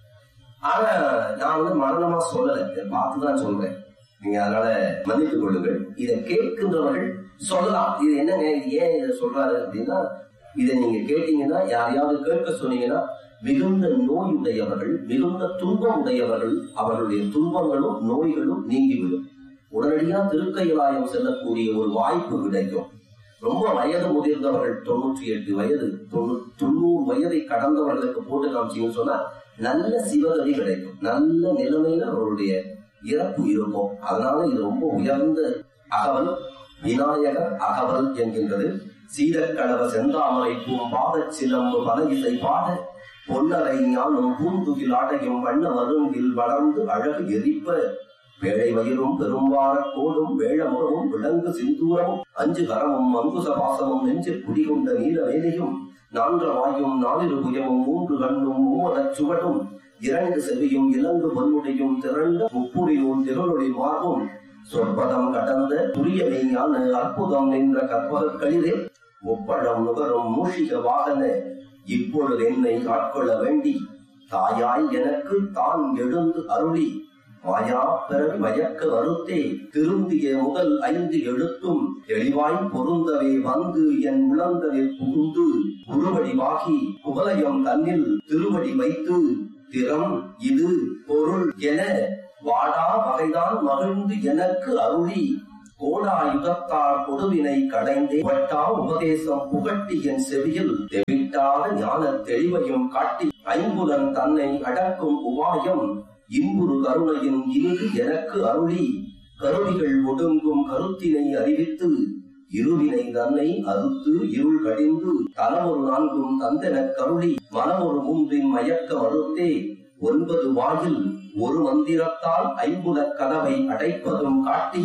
ஆனா நான் வந்து மரணமா சொல்லல இதை பார்த்துதான் சொல்றேன் நீங்க அதனால மன்னித்துக் கொள்ளுங்கள் இதை கேட்கின்றவர்கள் சொல்லலாம் இது என்னங்க இது ஏன் இதை சொல்றாரு அப்படின்னா இதை நீங்க கேட்டீங்கன்னா யாரையாவது கேட்க சொன்னீங்கன்னா மிகுந்த நோய் உடையவர்கள் மிகுந்த துன்பம் உடையவர்கள் அவர்களுடைய துன்பங்களும் நோய்களும் நீங்கிவிடும் உடனடியா திருக்கைலாயம் செல்லக்கூடிய ஒரு வாய்ப்பு கிடைக்கும் ரொம்ப வயது முதிர்ந்தவர்கள் தொண்ணூற்றி எட்டு வயது தொண்ணூ- தொண்ணூறு வயதை கடந்தவர்களுக்கு போட்டு காமிச்சீங்கன்னு சொன்னா நல்ல சிவகதி கிடைக்கும் நல்ல நிலைமையில அவருடைய இறப்பு இருக்கும் அதனால இது ரொம்ப உயர்ந்த அகவல் விநாயகர் அகவல் என்கின்றது சீதக்கடவ செந்தாமரை பூம்பாதச் சிலம்பு பல இசை பாட பொன்னரை ஞானம் பூந்துகில் ஆடையும் வண்ண வருங்கில் வளர்ந்து அழகு எரிப்ப வேளை வயிறும் பெரும்பார கோடும் வேழமுகமும் விலங்கு சிந்தூரமும் அஞ்சு கரமும் அங்குச பாசமும் நெஞ்சில் குடிகொண்ட நீல வேலையும் நான்ற வாயும் நாலிரு புயமும் மூன்று கண்ணும் மூவரச் சுவடும் இரண்டு செவியும் இலங்கு பொன்முடியும் திரண்ட முப்புரியும் திரளொளி மார்பும் சொற்பதம் கடந்த புரிய மெய்ஞான அற்புதம் நின்ற கற்பகக் களிரே முப்பழம் நுகரும் மூஷிக வாகன இப்பொழுது என்னை ஆட்கொள்ள வேண்டி தாயாய் எனக்கு தான் எழுந்து அருளி மாயா பிறவி மயக்க வருத்தே திருந்திய முதல் ஐந்து எழுத்தும் தெளிவாய் பொருந்தவே வந்து என் உளந்தலில் புகுந்து உருவடிவாகி குவலயம் தன்னில் திருவடி வைத்து திறம் இது பொருள் என வாடா வகைதான் மகிழ்ந்து எனக்கு அருளி கோடா யுகத்தால் கொடுவினை கடைந்தே வட்டா உபதேசம் புகட்டி என் செவியில் தெவிட்டாத ஞான தெளிவையும் காட்டி ஐம்புலன் தன்னை அடக்கும் உபாயம் இன்புறு கருணையின் இங்கு எனக்கு அருளி கருவிகள் ஒடுங்கும் கருத்தினை அறிவித்து இருவினை தன்னை அறுத்து இருள் கடிந்து தலமொரு நான்கும் தந்தெனக் கருளி மனமொரு மூன்றின் மயக்க மறுத்தே ஒன்பது வாயில் ஒரு மந்திரத்தால் ஐம்புலக் கதவை அடைப்பதும் காட்டி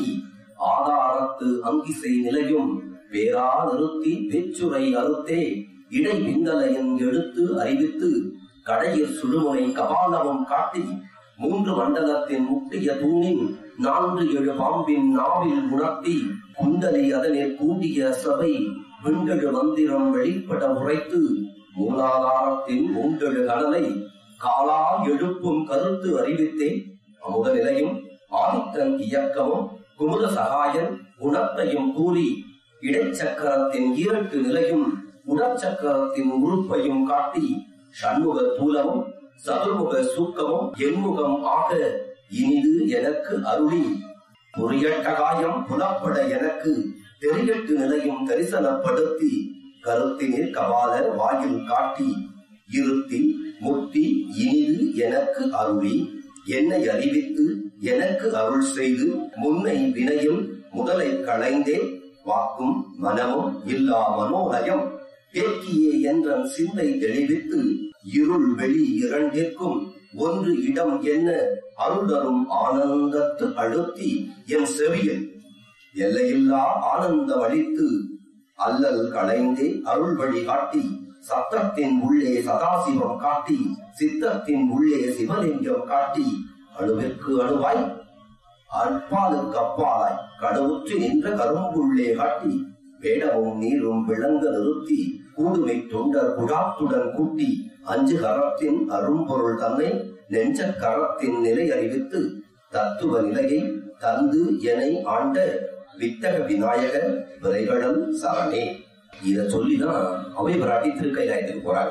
ஆதாரத்து அங்கிசை நிலையும் வேறா நிறுத்தி பேச்சுரை அறுத்தே இடை பிந்தலையின் எடுத்து அறிவித்து கடையில் சுடுமுனை கபாலமும் காட்டி மூன்று மண்டலத்தின் முட்டிய தூணின் நான்கு ஏழு பாம்பின் நாவில் உணர்த்தி குண்டலை அதனில் கூடிய சபை விண்டெழு மந்திரம் வெளிப்பட உரைத்து மூலாதாரத்தின் மூன்றெழு கடலை காலால் எழுப்பும் கருத்து அறிவித்தே அமுத நிலையும் ஆதித்தன் இயக்கமும் குமுத சகாயன் குணத்தையும் கூறி இடைச்சக்கரத்தின் ஈரட்டு நிலையும் உடற்சக்கரத்தின் உறுப்பையும் காட்டி சண்முக தூலமும் சதுர்முக சூக்கமும் எண்முகம் ஆக இனிது எனக்கு அருளி பொறியட்ட காயம் புலப்பட எனக்கு தெரியட்டு நிலையும் தரிசனப்படுத்தி கருத்தினில் கபால வாயில் காட்டி இருத்தி முத்தி இனிது எனக்கு அருளி என்னை அறிவித்து எனக்கு அருள் செய்து முன்னை வினையும் முதலை களைந்தே வாக்கும் மனமும் இல்லா மனோலயம் தேக்கியே என்ற சிந்தை தெளிவித்து இருள் வெளி இரண்டிற்கும் ஒன்று இடம் என்ன அருள்தரும் ஆனந்தத்து அழுத்தி என் செவியில் எல்லையில்லா ஆனந்தம் அளித்து அல்லல் களைந்தே அருள் வழி காட்டி சத்தத்தின் உள்ளே சதாசிவம் காட்டி சித்தத்தின் உள்ளே சிவலிங்கம் காட்டி அணுவிற்கு அணுவாய் அற்பாலுக்கு அப்பாலாய் கடவுற்று நின்ற கரும்புள்ளே காட்டி வேடமும் நீரும் விளங்க நிறுத்தி கூடுமை தொண்டர் குழாத்துடன் கூட்டி அஞ்சு கரத்தின் அரும்பொருள் தன்னை நெஞ்ச கரத்தின் நிலை அறிவித்து தத்துவ நிலையை தந்து எனை ஆண்ட வித்தக விநாயக விரைகடல் சரணே இத சொல்லிதான் அவை பிராட்டி திருக்கைலாயத்துக்கு போறாங்க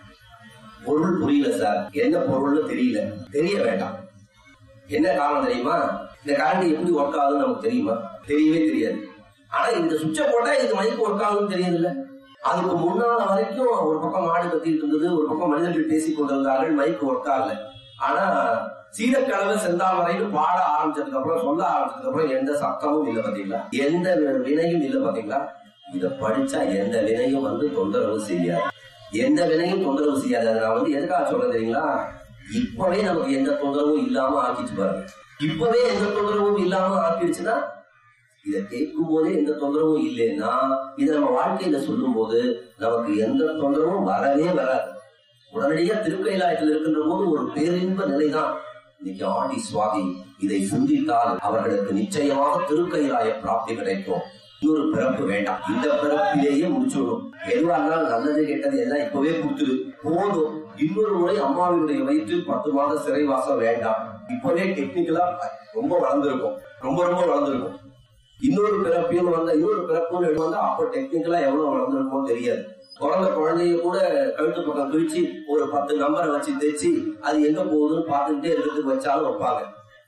பொருள் புரியல சார் என்ன பொருள்னு தெரியல தெரிய வேண்டாம் என்ன காரணம் தெரியுமா இந்த கரண்ட் எப்படி ஒர்க் ஆகுதுன்னு நமக்கு தெரியுமா தெரியவே தெரியாது ஆனா இந்த சுவிட்ச போட்டா இது மைக் ஒர்க் ஆகுதுன்னு தெரியுதுல்ல அதுக்கு முன்னால வரைக்கும் ஒரு பக்கம் மாடு கத்திட்டு இருந்தது ஒரு பக்கம் மனிதர்கள் பேசிக் கொண்டிருந்தார்கள் மைக் ஒர்க் ஆகல ஆனா சீரக்கலவை செந்தாமரைன்னு பாட ஆரம்பிச்சதுக்கு அப்புறம் சொல்ல ஆரம்பிச்சதுக்கு அப்புறம் எந்த சத்தமும் இல்ல பாத்தீங்களா எந்த வினையும் இல்ல பாத்தீங்களா இத படிச்சா எந்த வினையும் வந்து தொந்தரவு செய்யாது எந்த வினையும் தொந்தரவு செய்யாது அதை நான் வந்து எதுக்காக சொல்றேன் தெரியுங்களா இப்பவே நமக்கு எந்த தொந்தரவும் இல்லாம ஆக்கிச்சு பாருங்க இப்பவே எந்த தொந்தரவும் இல்லாம ஆக்கிடுச்சுன்னா இதை கேட்கும் போதே எந்த தொந்தரவும் இல்லைன்னா இதை நம்ம வாழ்க்கையில சொல்லும் போது நமக்கு எந்த தொந்தரவும் வரவே வராது உடனடியா திருக்கைலாயத்தில் இருக்கின்ற போது ஒரு பேரின்ப நிலைதான் இன்னைக்கு ஆடி சுவாமி இதை சிந்தித்தால் அவர்களுக்கு நிச்சயமாக திருக்கைலாய பிராப்தி கிடைக்கும் இன்னொரு பிறப்பு வேண்டாம் இந்த பிறப்பிலேயே முடிச்சுடும் எதுவா இருந்தாலும் நல்லது கெட்டது எல்லாம் இப்பவே கொடுத்துரு போதும் இன்னொரு முறை அம்மாவினுடைய வயிற்றில் பத்து மாத சிறைவாசம் வேண்டாம் இப்பவே டெக்னிக்கலா ரொம்ப வளர்ந்துருக்கும் ரொம்ப ரொம்ப வளர்ந்துருக்கும் இன்னொரு பிறப்பின்னு வந்தா இன்னொரு பிறப்புன்னு வந்தா அப்ப டெக்னிக்கலா எவ்வளவு வளர்ந்துருக்குமோ தெரியாது பிறந்த குழந்தைய கூட கழுத்து பக்கம் கிழிச்சு ஒரு பத்து நம்பரை வச்சு தைச்சு அது எங்க போகுதுன்னு பார்த்துக்கிட்டே இருக்கிறதுக்கு வச்சாலும் வைப்பாங்க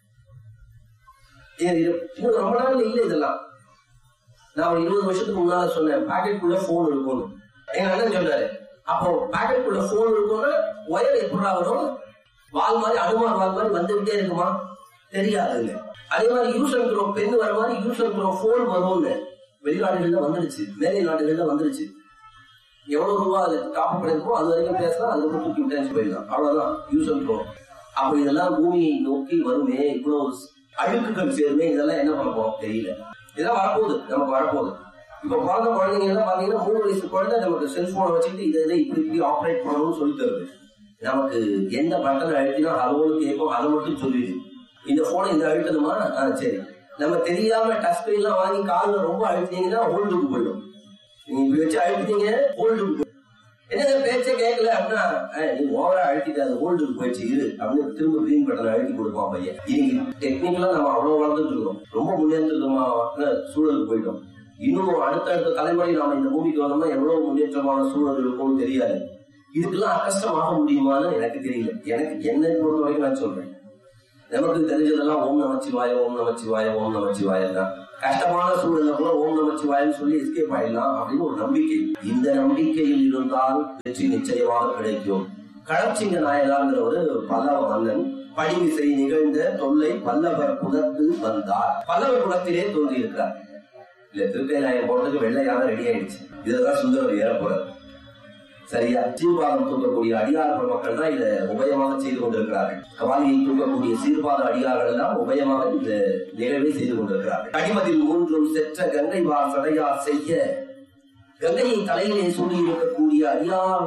ஏன் இது இன்னும் ரொம்ப நாள் இல்லை இதெல்லாம் நான் ஒரு இருபது வருஷத்துக்கு முன்னால சொன்னேன் பாக்கெட்டுக்குள்ள போன் இருக்கும்னு எங்க அண்ணன் சொன்னாரு அப்போ பாக்கெட்டுக்குள்ள போன் இருக்கும்னா ஒயர் எப்படா வரும் வால் மாதிரி அனுமார் வால் மாதிரி வந்துகிட்டே இருக்குமா தெரியாதுங்க அதே மாதிரி யூஸ் அண்ட் த்ரோ பெண் வர மாதிரி யூஸ் அண்ட் த்ரோ போன் வரும்னு வெளிநாடுகள்ல வந்துருச்சு மேலை நாடுகள்ல வந்துருச்சு எவ்வளவு ரூபா அது டாப் பண்ணிருக்கோ அது வரைக்கும் பேசலாம் அதுக்கு தூக்கி விட்டாச்சு போயிடலாம் அவ்வளவுதான் யூஸ் அண்ட் த்ரோ அப்ப இதெல்லாம் பூமியை நோக்கி வருமே இவ்வளவு அழுக்குகள் சேருமே இதெல்லாம் என்ன பண்ண போறோம் தெரியல இதெல்லாம் வரப்போகுது நமக்கு வரப்போகுது இப்ப பிறந்த குழந்தைங்க எல்லாம் பாத்தீங்கன்னா மூணு வயசு குழந்தை நமக்கு செல்போனை வச்சுக்கிட்டு இதை இதை இப்படி இப்படி ஆப்ரேட் பண்ணணும்னு சொல்லி தருது நமக்கு எந்த பட்டனை அழுத்தினா ஹலோன்னு கேட்கும் அதை மட்டும் சொல்லிடு இந்த போனை இந்த அழுத்தணுமா ஆ சரி நம்ம தெரியாம டச் ஸ்கிரீன் எல்லாம் வாங்கி கால்ல ரொம்ப அழுத்தினீங்கன்னா ஹோல்டுக்கு போயிடும் நீங்க இப்படி வச்சு அழுத்தினீங்க ஹோல்டுக்கு போயிடும் என்னங்க பேச்சே கேட்கல அப்படின்னா "ஏய், நீ ஓவரா அழுத்திட்டு அது ஹோல்டுக்கு போயிடுச்சு இரு அப்படின்னு திரும்ப கிரீன் பட்டன் அழுத்தி கொடுப்பான் பையன் இன்னைக்கு டெக்னிக்கலா நம்ம அவ்வளவு வளர்ந்துட்டு இருக்கோம் ரொம்ப முன்னேற்றமான சூழலுக்கு போயிட்டோம் இன்னும் அடுத்தடுத்த தலைமுறை நாம இந்த பூமிக்கு வந்தோம்னா எவ்வளவு முன்னேற்றமான சூழல் இருக்கும்னு தெரியாது இதுக்கெல்லாம் அக்கஷ்டமாக முடியுமான்னு எனக்கு தெரியல எனக்கு என்னை பொறுத்த வரைக்கும் நான் சொல்றேன் நமக்கு தெரிஞ்சதெல்லாம் ஓம் நமச்சிவாய ஓம் நமச்சிவாய ஓம் நமச்சிவாய தான் கஷ்டமான சூழல்ல கூட ஓம் நமச்சிவாயன்னு சொல்லி எஸ்கேப் ஆயிடலாம் அப்படின்னு ஒரு நம்பிக்கை இந்த நம்பிக்கையில் இருந்தால் வெற்றி நிச்சயமாக கிடைக்கும் களச்சிங்க நாயனாங்கிற ஒரு பல்லவ மன்னன் படிவிசை நிகழ்ந்த தொல்லை பல்லவர் குலத்து வந்தார் பல்லவர் குலத்திலே தோன்றி இருக்கிறார் இல்ல திருக்கைலாயம் போறதுக்கு வெள்ளையாக ரெடி ஆயிடுச்சு இதுதான் சுந்தரம் ஏறப்போறார் சரியா சீர்பாதம் தூக்கக்கூடிய அடியார் மக்கள் தான் இதை உபயமாக செய்து கொண்டிருக்கிறார்கள் கவாலியை தூக்கக்கூடிய சீர்பாத அடியார்கள் எல்லாம் உபயமாக இந்த நிகழ்வை செய்து கொண்டிருக்கிறார்கள் அடிமதில் மூன்றும் செற்ற கங்கை வார் சடையார் செய்ய கங்கையை தலையிலே சூடி இருக்கக்கூடிய அடியார்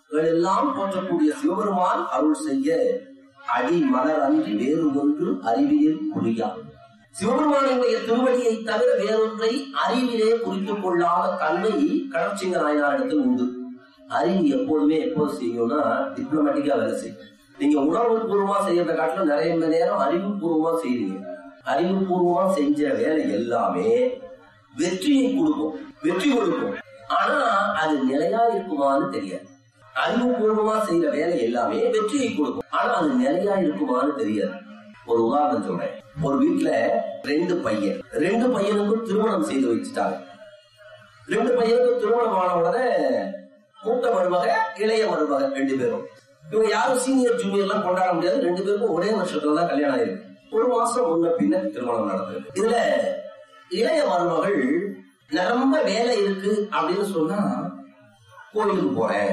எல்லாம் போற்றக்கூடிய சிவபெருமான் அருள் செய்ய அடி மலர் அன்றி வேறு ஒன்று அறிவியல் புரியா சிவபெருமானுடைய திருவடியை தவிர வேறொன்றை அறிவிலே குறித்துக் கொள்ளாத தன்மை கடற்சிங்க நாயனாரிடத்தில் உண்டு அறிவு எப்போதுமே எப்போது செய்யும்னா டிப்ளமேட்டிக்கா வேலை செய்யும் நீங்க உணர்வு பூர்வமா செய்யறத காட்டிலும் நிறைய மணி நேரம் அறிவுபூர்வமா செய்றீங்க அறிவுபூர்வமா செஞ்ச வேலை எல்லாமே வெற்றியை கொடுக்கும் வெற்றி கொடுக்கும் ஆனா அது நிலையா இருக்குமான்னு தெரியாது அறிவுபூர்வமா செய்யற வேலை எல்லாமே வெற்றியை கொடுக்கும் ஆனா அது நிலையா இருக்குமான்னு தெரியாது ஒரு உதாரணம் சொல்றேன் ஒரு வீட்டுல ரெண்டு பையன் ரெண்டு பையனுக்கும் திருமணம் செய்து வச்சுட்டாங்க ரெண்டு பையனுக்கும் திருமணம் ஆன உடனே மூத்த மருமக இளைய மருமக ரெண்டு பேரும் இவங்க யாரும் சீனியர் ஜூனியர் எல்லாம் கொண்டாட முடியாது ரெண்டு பேருக்கும் ஒரே வருஷத்துல தான் கல்யாணம் ஆயிருக்கு ஒரு மாசம் முன்ன பின்ன திருமணம் நடந்தது இதுல இளைய மருமகள் நிரம்ப வேலை இருக்கு அப்படின்னு சொன்னா கோயிலுக்கு போறேன்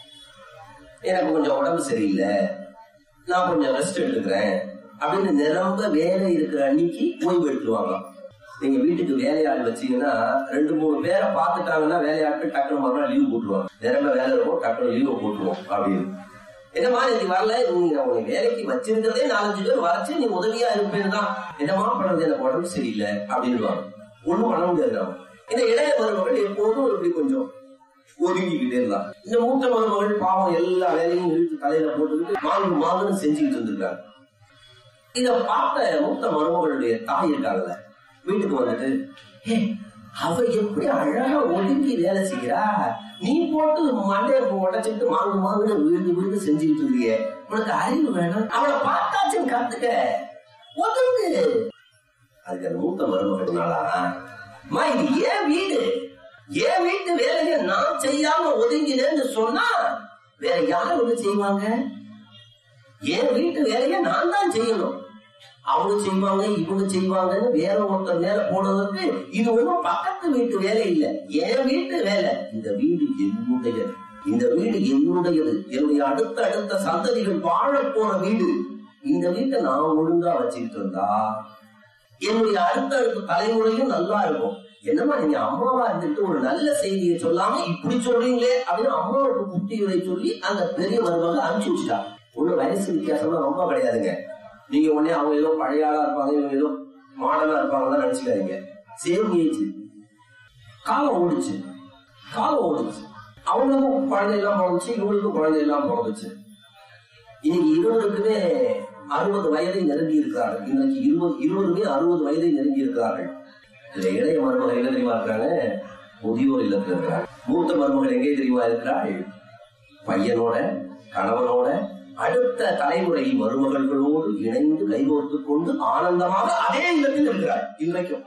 எனக்கு கொஞ்சம் உடம்பு சரியில்லை நான் கொஞ்சம் ரெஸ்ட் எடுத்துக்கிறேன் அப்படின்னு நிரம்ப வேலை இருக்கிற அன்னைக்கு ஓய்வு எடுத்துருவாங்க நீங்க வீட்டுக்கு வேலையாள் வச்சீங்கன்னா ரெண்டு மூணு பேரை பார்த்துட்டாங்கன்னா வேலையாட்கள் டக்குனு மறுநாள் லீவ் போட்டுருவாங்க நிரம்ப வேலை இருக்கும் டக்குனு லீவ் போட்டுருவோம் அப்படின்னு என்னமா நீ வரல நீங்க உன்னை வேலைக்கு வச்சிருக்கிறதே நாலஞ்சு பேர் வரைச்சு நீ உதவியா இருப்பேன்னு தான் என்னமா பண்றது எனக்கு உடம்பு சரியில்லை அப்படின்னு ஒண்ணும் பண்ண முடியாது நாம. இந்த இளைய மருமகள் எப்போதும் இப்படி கொஞ்சம் ஒதுங்கிக்கிட்டே இருந்தான் இந்த மூத்த மருமகள் பாவம் எல்லா வேலையும் இழுத்து தலையில போட்டுக்கிட்டு மாங்கு மாங்குன்னு செஞ்சுக்கிட்டு இருந்திருக்காங்க இத பார்த்த மூத்த மருமகளுடைய தாய் இருக்காங்கல்ல வீட்டுக்கு வந்துட்டு "ஏ, அவ எப்படி அழகா ஒதுங்கி வேலை செய்யறா நீ போட்டு மண்டைய உடைச்சிட்டு மாங்கு மாங்குன்னு விழுந்து விழுந்து செஞ்சுக்கிட்டு இருக்கியே உனக்கு அறிவு வேணும் அவளை பார்த்தாச்சும் கத்துக்க ஒதுங்கு அதுக்கு அந்த மூத்த மருமகனாலா அம்மா இது ஏன் வீடு ஏன் வீட்டு வேலையை நான் செய்யாம ஒதுங்கினேன்னு சொன்னா வேற யார் வந்து செய்வாங்க என் வீட்டு வேலையை நான் தான் செய்யணும் அவங்க செய்வாங்க இவங்க செய்வாங்கன்னு வேற ஒருத்தர் மேல போனதுக்கு இது ஒண்ணும் பக்கத்து வீட்டு வேலை இல்ல என் வீட்டு வேலை இந்த வீடு என்னுடையது இந்த வீடு என்னுடையது என்னுடைய அடுத்த அடுத்த சந்ததிகள் வாழ போற வீடு இந்த வீட்டை நான் ஒழுங்கா வச்சுக்கிட்டு இருந்தா என்னுடைய அடுத்த அடுத்த தலைமுறையும் நல்லா இருக்கும் என்னமா நீங்க அம்மாவா இருந்துட்டு ஒரு நல்ல செய்தியை சொல்லாம இப்படி சொல்றீங்களே அப்படின்னு அம்மாவுக்கு புத்திகளை சொல்லி அந்த பெரிய மருமக அனுப்பிச்சு வச்சுட்டா ஒண்ணு வயசு வித்தியாசம்லாம் ரொம்ப கிடையாதுங்க நீங்க உடனே அவங்க ஏதோ பழைய ஆளா இருப்பாங்க இவங்க ஏதோ மாடலா இருப்பாங்கன்னு நினைச்சுக்காதீங்க சேம் ஏஜ் காலம் ஓடுச்சு காலம் ஓடுச்சு அவங்களுக்கும் குழந்தை எல்லாம் பிறந்துச்சு இவங்களுக்கும் குழந்தை எல்லாம் பிறந்துச்சு இன்னைக்கு இருவருக்குமே அறுபது வயதை நெருங்கி இருக்கிறார்கள் இன்னைக்கு இருபது இருவருமே அறுபது வயதை நெருங்கி இருக்கிறார்கள் இதுல இளைய மருமகள் என்ன தெரியுமா இருக்காங்க முதியோர் இல்லத்துல இருக்கிறாங்க மூத்த மருமகள் எங்கே தெரியுமா இருக்கிறாள் பையனோட கணவனோட அடுத்த தலைமுறை மருமகள்களோடு இணைந்து கைகோர்த்துக் கொண்டு ஆனந்தமாக அதே இல்லத்தில் இருக்கிறாள் இன்றைக்கும்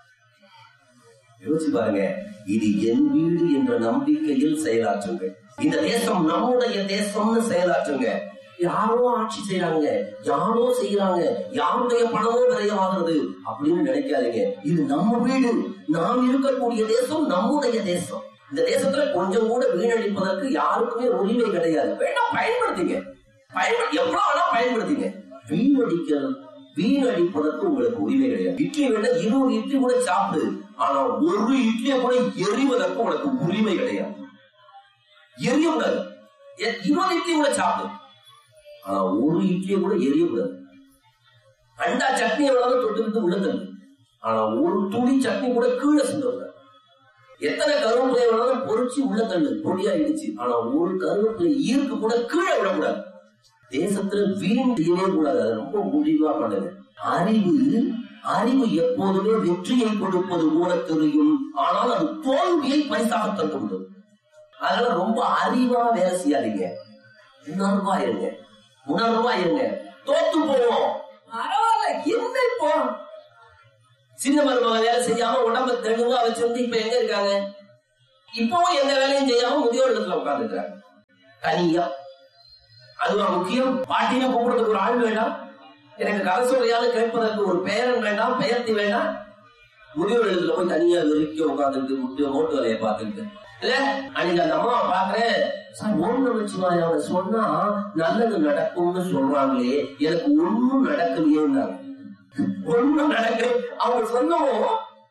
யோசிச்சு பாருங்க இது என் வீடு என்ற நம்பிக்கையில் செயலாற்றுங்கள் இந்த தேசம் நம்முடைய தேசம்னு செயலாற்றுங்க யாரோ ஆட்சி செய்யறாங்க யாரோ செய்யறாங்க யாருடைய பணமோ விரயமாகிறது அப்படின்னு நினைக்காதீங்க இது நம்ம வீடு நாம் இருக்கக்கூடிய தேசம் நம்முடைய தேசம் இந்த தேசத்துல கொஞ்சம் கூட வீணடிப்பதற்கு யாருக்குமே உரிமை கிடையாது வேண்டாம் பயன்படுத்திங்க பயன்படு எவ்வளவு வேணா பயன்படுத்திங்க வீணடிக்கிறது வீணடிப்பதற்கு உங்களுக்கு உரிமை கிடையாது இட்லி வேணா இருபது இட்லி கூட சாப்பிடு ஆனா ஒரு இட்லியை கூட எறிவதற்கு உனக்கு உரிமை கிடையாது எரியக்கூடாது எ- இருபது இட்லி கூட சாப்பிடு ஆனா ஒரு இட்லியை கூட எரியக்கூடாது அண்டா சட்னி எவ்வளவு தொட்டுக்கிட்டு உள்ள தள்ளு ஆனா ஒரு துளி சட்னி கூட கீழே சிந்தக்கூடாது எத்தனை கருவேப்பிலை வேணாலும் பொறிச்சு உள்ள தள்ளு பொடியா இடிச்சு ஆனா ஒரு கருவேப்பிலை ஈர்க்கு கூட கீழே விடக்கூடாது தேசத்துல வீண் செய்யவே கூடாது அதை ரொம்ப முடிவா பண்ணுங்க அறிவு அறிவு எப்போதுமே வெற்றியை கொடுப்பது போல தெரியும் ஆனால் அது தோல்வியை பரிசாக தந்துவிடும் அதனால ரொம்ப அறிவா வேலை செய்யாதீங்க உணர்வா இருங்க உணர்வா இருங்க தோத்து போவோம் பரவாயில்ல என்ன இப்போ சின்ன மருமக வேலை செய்யாம உடம்ப தெளிவா வச்சிருந்து இப்ப எங்க இருக்காங்க இப்பவும் எந்த வேலையும் செய்யாம முதியோர் இடத்துல உட்கார்ந்து இருக்காங்க தனியா அதுவா முக்கியம் பாட்டின கூப்பிடுறதுக்கு ஒரு ஆள் வேண்டாம் எனக்கு கரசோலையால கேட்பதற்கு ஒரு பேரன் வேண்டாம் பெயர்த்தி வேண்டாம் முதியோர் இடத்துல போய் தனியா வெறிக்க உட்காந்துட்டு முட்டு மோட்டு வேலையை பார்த்துட்டு இல்ல அன்னைக்கு அந்த அம்மா பாக்குறேன் சார் ஓம் நமச்சிவாய அவங்க சொன்னா நல்லது நடக்கும்னு சொல்றாங்களே எனக்கு ஒண்ணும் நடக்கலையேன்னாங்க ஒண்ணும் நடக்கல அவங்க சொன்னோம்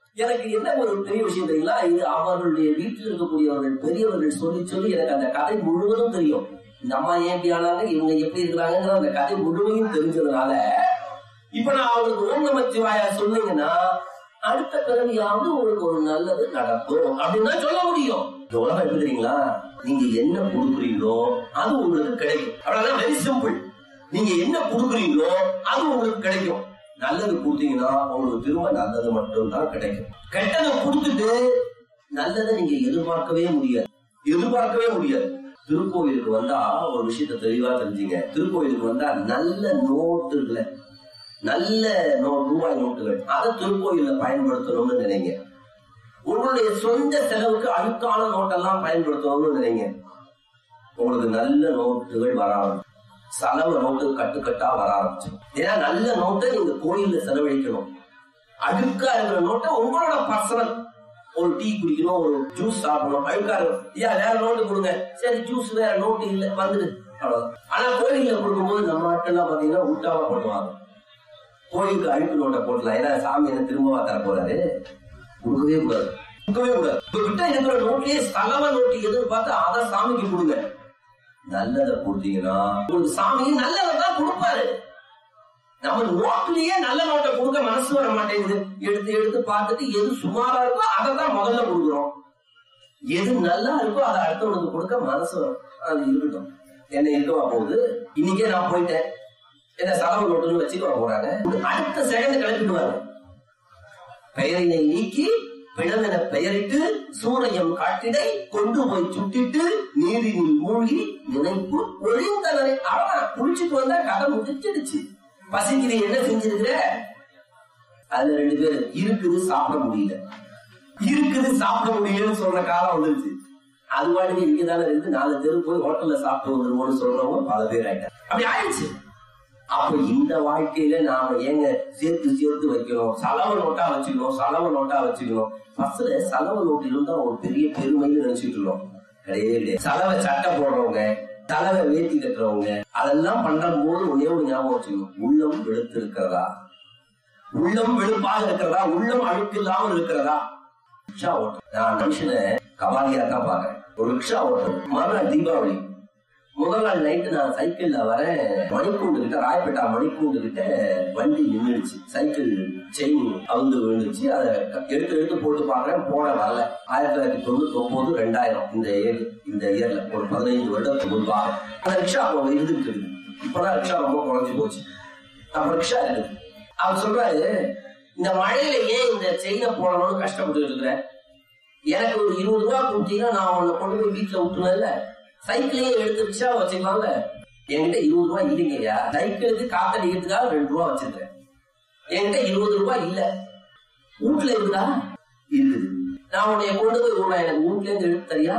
எனக்கு என்ன ஒரு பெரிய விஷயம் தெரியுங்களா இது அவர்களுடைய வீட்டில் இருக்கக்கூடியவர்கள் பெரியவர்கள் சொல்லி சொல்லி எனக்கு அந்த கதை முழுவதும் தெரியும் இந்த அம்மா ஏன் இப்படி ஆனாங்க இவங்க எப்படி இருக்கிறாங்கிற அந்த கதை முழுமையும் தெரிஞ்சதுனால இப்ப நான் அவங்களுக்கு ஓம் நமச்சிவாயா சொன்னீங்கன்னா அடுத்த பிறவியாவது உங்களுக்கு ஒரு நல்லது நடக்கும் அப்படின்னு தான் சொல்ல முடியும் இந்த உலகம் எப்படி தெரியுங்களா நீங்க என்ன கொடுக்குறீங்களோ அது உங்களுக்கு கிடைக்கும் அவ்வளவுதான் வெரி சிம்பிள் நீங்க என்ன கொடுக்குறீங்களோ அது உங்களுக்கு கிடைக்கும் நல்லது கொடுத்தீங்கன்னா உங்களுக்கு திரும்ப நல்லது மட்டும் தான் கிடைக்கும் கெட்டதை கொடுத்துட்டு நல்லதை நீங்க எதிர்பார்க்கவே முடியாது எதிர்பார்க்கவே முடியாது திருக்கோயிலுக்கு வந்தா ஒரு விஷயத்த தெளிவா தெரிஞ்சுங்க திருக்கோயிலுக்கு வந்தா நல்ல நோட்டுகளை நல்ல நோ ரூபாய் நோட்டுகள் அதை திருக்கோயில பயன்படுத்தணும்னு நினைங்க உங்களுடைய சொந்த செலவுக்கு அழுக்கான நோட்டெல்லாம் பயன்படுத்தணும்னு நினைங்க உங்களுக்கு நல்ல நோட்டுகள் வர ஆரம்பிச்சு செலவு நோட்டு கட்டுக்கட்டா வர ஆரம்பிச்சு ஏன்னா நல்ல நோட்டை நீங்க கோயில்ல செலவழிக்கணும் அழுக்கா இருக்கிற நோட்டை உங்களோட பர்சனல் ஒரு டீ குடிக்கணும் ஒரு ஜூஸ் சாப்பிடணும் அழுக்கா இருக்கும் ஐயா வேற நோட்டு கொடுங்க சரி ஜூஸ் வேற நோட்டு இல்ல வந்துடு அவ்வளவுதான் ஆனா கோயில்ல கொடுக்கும்போது நம்ம ஆட்கள்லாம் பாத்தீங்கன்னா உல்டாவா பண்ணுவாங்க கோயிலுக்கு அழுக்கு நோட்டை போடலாம் ஏன்னா சாமி என்ன திரும்பவா தர போறாரு கொடுக்கவே கூடாது கொடுக்கவே கூடாது உங்ககிட்ட இருக்கிற நோட்லயே செலவ நோட்டு எதிர்பார்த்து அதை சாமிக்கு கொடுங்க நல்லதை கொடுத்தீங்கன்னா உங்களுக்கு சாமி நல்லதை தான் கொடுப்பாரு நம்ம நோட்லயே நல்ல நோட்டை கொடுக்க மனசு வர மாட்டேங்குது எடுத்து எடுத்து பார்த்துட்டு எது சுமாரா இருக்கோ அதை தான் முதல்ல கொடுக்குறோம் எது நல்லா இருக்கோ அதை அடுத்தவனுக்கு கொடுக்க மனசு வரும் அது இருக்கட்டும் என்ன இருக்கவா போகுது இன்னைக்கே நான் போயிட்டேன் என்ன செலவு நோட்டுன்னு வச்சுக்க போறாங்க அடுத்த செகண்ட் கிளப்பிடுவாங்க பெயரினை நீக்கி பிணமென பெயரிட்டு சூரையம் காட்டிடை கொண்டு போய் சுட்டிட்டு நீரினில் மூழ்கி நினைப்பு ஒழிந்தனரை அவன் குளிச்சுட்டு வந்தா கதை முடிச்சிடுச்சு பசிக்கு நீ என்ன செஞ்சிருக்கிற அதுல ரெண்டு பேர் இருக்குது சாப்பிட முடியல இருக்குது சாப்பிட முடியலன்னு சொல்ற காலம் வந்துருச்சு அது பாட்டுக்கு இங்கதானே இருந்து நாலு தெரு போய் ஹோட்டல்ல சாப்பிட்டு வந்துருவோம்னு சொல்றவங்க பல பேர் ஆயிட்டாங்க அப்படி ஆயிடுச்சு அப்ப இந்த வாழ்க்கையில நாம ஏங்க சேர்த்து சேர்த்து வைக்கணும் செலவு நோட்டா வச்சுக்கணும் செலவு நோட்டா வச்சுக்கணும் ஃபர்ஸ்ட்ல செலவு நோட்டு இருந்தா ஒரு பெரிய பெருமைன்னு நினைச்சிட்டு இருந்தோம் கிடையவே கிடையாது செலவை சட்டை போடுறவங்க தலைவை வேட்டி கட்டுறவங்க அதெல்லாம் பண்ற போது ஒன்னே ஒரு ஞாபகம் வச்சுக்கணும் உள்ளம் வெளுத்து இருக்கிறதா உள்ளம் வெளுப்பாக இருக்கிறதா உள்ளம் அழுக்கு இல்லாமல் இருக்கிறதா ரிக்ஷா ஓட்டம் நான் மனுஷனை கபாலியா தான் பாக்குறேன் ஒரு ரிக்ஷா ஓட்டம் மறுநாள் தீபாவளி முதல் நாள் நைட்டு நான் சைக்கிள்ல வரேன் மணிக்கூண்டு கிட்ட ராயப்பேட்டா மணிக்கூண்டு கிட்ட வண்டி நின்றுடுச்சு சைக்கிள் செயின் அவுந்து விழுந்துச்சு அதை எடுத்து எடுத்து போட்டு பாக்குறேன் போட வரல ஆயிரத்தி தொள்ளாயிரத்தி தொண்ணூத்தி ஒன்பது ரெண்டாயிரம் இந்த இயர் இந்த இயர்ல ஒரு பதினைந்து வருடத்துக்கு முன்பாக அந்த ரிக்ஷா அப்போ இருந்துட்டு இருக்கு இப்பதான் ரிக்ஷா ரொம்ப குறைஞ்சு போச்சு அப்ப ரிக்ஷா இருக்குது அவர் சொல்றாரு இந்த மழையில ஏன் இந்த செயினை போடணும்னு கஷ்டப்பட்டு இருக்கிறேன் எனக்கு ஒரு இருபது ரூபா கொடுத்தீங்கன்னா நான் உன்னை கொண்டு போய் வீட்டுல விட்டுனேன்ல சைக்கிளையும் எடுத்து ரிக்ஷா வச்சுக்கலாம்ல என்கிட்ட இருபது ரூபாய் இல்லைங்கய்யா சைக்கிளுக்கு காத்தடிக்கிறதுக்காக ரெண்டு ரூபா வச்சிருக்கேன் என்கிட்ட இருபது ரூபாய் இல்ல வீட்டுல இருக்குதா இருக்குது நான் உன்னைய கொண்டு போய் விடுறேன் எனக்கு வீட்டுல இருந்து எடுத்து தரியா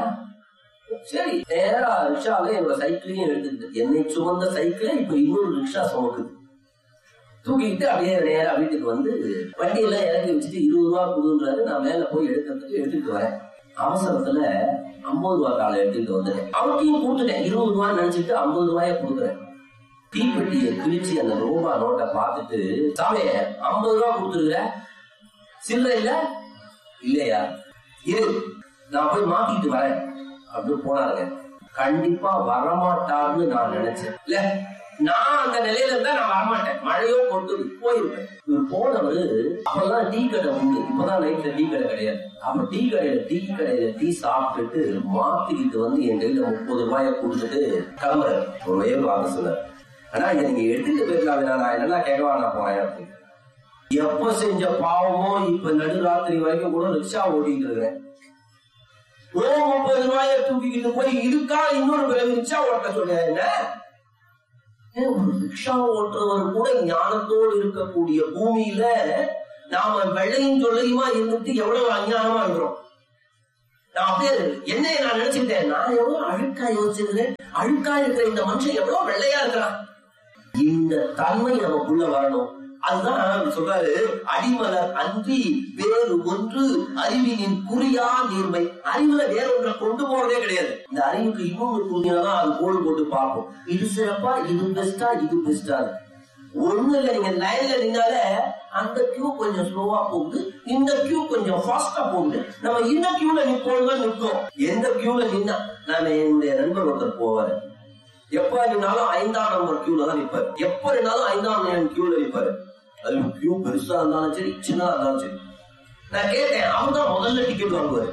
சரி நேரா ரிக்ஷாவே என்னோட சைக்கிளையும் எடுத்துக்கிட்டு என்னை சுமந்த சைக்கிளை இப்ப இன்னொரு ரிக்ஷா சுமக்குது தூக்கிட்டு அப்படியே நேரா வீட்டுக்கு வந்து வண்டியெல்லாம் இறக்கி வச்சுட்டு இருபது ரூபா கொடுன்றாரு நான் மேல போய் எடுக்கிறதுக்கு எடுத்துட்டு வரேன் அவசரத்துல ஐம்பது ரூபா காலை எடுத்துட்டு வந்துட்டேன் அவர்கிட்டயும் கொடுத்துட்டேன் இருபது ரூபாய் நினைச்சிட்டு ஐம்பது ரூபாய கொடுக்குறேன் தீப்பெட்டியை கிழிச்சு அந்த ரூபா நோட்டை பார்த்துட்டு சாமி ஐம்பது ரூபா கொடுத்துருக்குற சில்லறை இல்ல இல்லையா இரு நான் போய் மாத்திட்டு வரேன் அப்படின்னு போனாருங்க கண்டிப்பா வரமாட்டார்னு நான் நினைச்சேன் இல்ல நான் அந்த நிலையில இருந்தா நான் வரமாட்டேன் மழையோ கொட்டுது போயிருப்பேன் இவர் போனவரு அப்பதான் டீ கடை உண்டு இப்பதான் நைட்ல டீ கடை கிடையாது அப்ப டீ கடையில டீ கடையில டீ சாப்பிட்டுட்டு மாத்திக்கிட்டு வந்து என் கையில முப்பது ரூபாய கொடுத்துட்டு கிளம்புறாரு ஒரு வயல் வாங்க சொன்னார் ஆனா இதை நீங்க எடுத்துட்டு போயிருக்கலாம் நான் என்னெல்லாம் கேட்கவா நான் போறேன் அப்படின்னு எப்ப செஞ்ச பாவமோ இப்ப நடுராத்திரி வரைக்கும் கூட ரிக்ஷா ஓட்டிட்டு இருக்கிறேன் ஓ முப்பது ரூபாய தூக்கிக்கிட்டு போய் இதுக்கா இன்னொரு பிறகு ரிக்ஷா ஓட்ட சொல்ல என்ன ஏன் ஒரு ரிக்ஷா ஓட்டுறவர் கூட ஞானத்தோடு இருக்கக்கூடிய பூமியில நாம வெள்ளையும் சொல்லையுமா இருந்துட்டு எவ்வளவு அஞ்ஞானமா இருக்கிறோம் நான் அப்படியே என்னைய நான் நினைச்சுட்டேன் நான் எவ்வளவு அழுக்கா யோசிச்சிருக்கிறேன் அழுக்கா இருக்கிற இந்த மனுஷன் எவ்வளவு வெள்ளையா இருக்கிறான் இந்த தன்மை நமக்குள்ள வரணும் அதுதான் சொல்றாரு அடிமலர் அன்றி வேறு ஒன்று அறிவினின் குறியா நீர்மை அறிவுல வேற ஒன்றை கொண்டு போறதே கிடையாது இந்த அறிவுக்கு இன்னொன்று புரிஞ்சாதான் அது கோடு போட்டு பார்ப்போம் இது சிறப்பா இது பெஸ்டா இது பெஸ்டா ஒண்ணு இல்ல நீங்க லைன்ல நின்னால அந்த கியூ கொஞ்சம் ஸ்லோவா போகுது இந்த கியூ கொஞ்சம் ஃபாஸ்டா போகுது நம்ம இந்த கியூல நிப்போம் நிற்கும் எந்த கியூல நின்னா நான் என்னுடைய நண்பர் ஒருத்தர் போவாரு எப்ப நின்னாலும் ஐந்தாம் நம்பர் கியூல தான் நிப்பாரு எப்ப நின்னாலும் ஐந்தாம் நம்பர் கியூல நிப்பாரு அது கியூ பெருசா இருந்தாலும் சரி சின்னதா இருந்தாலும் சரி நான் கேட்டேன் அவர் தான் முதல்ல டிக்கெட் வாங்குவாரு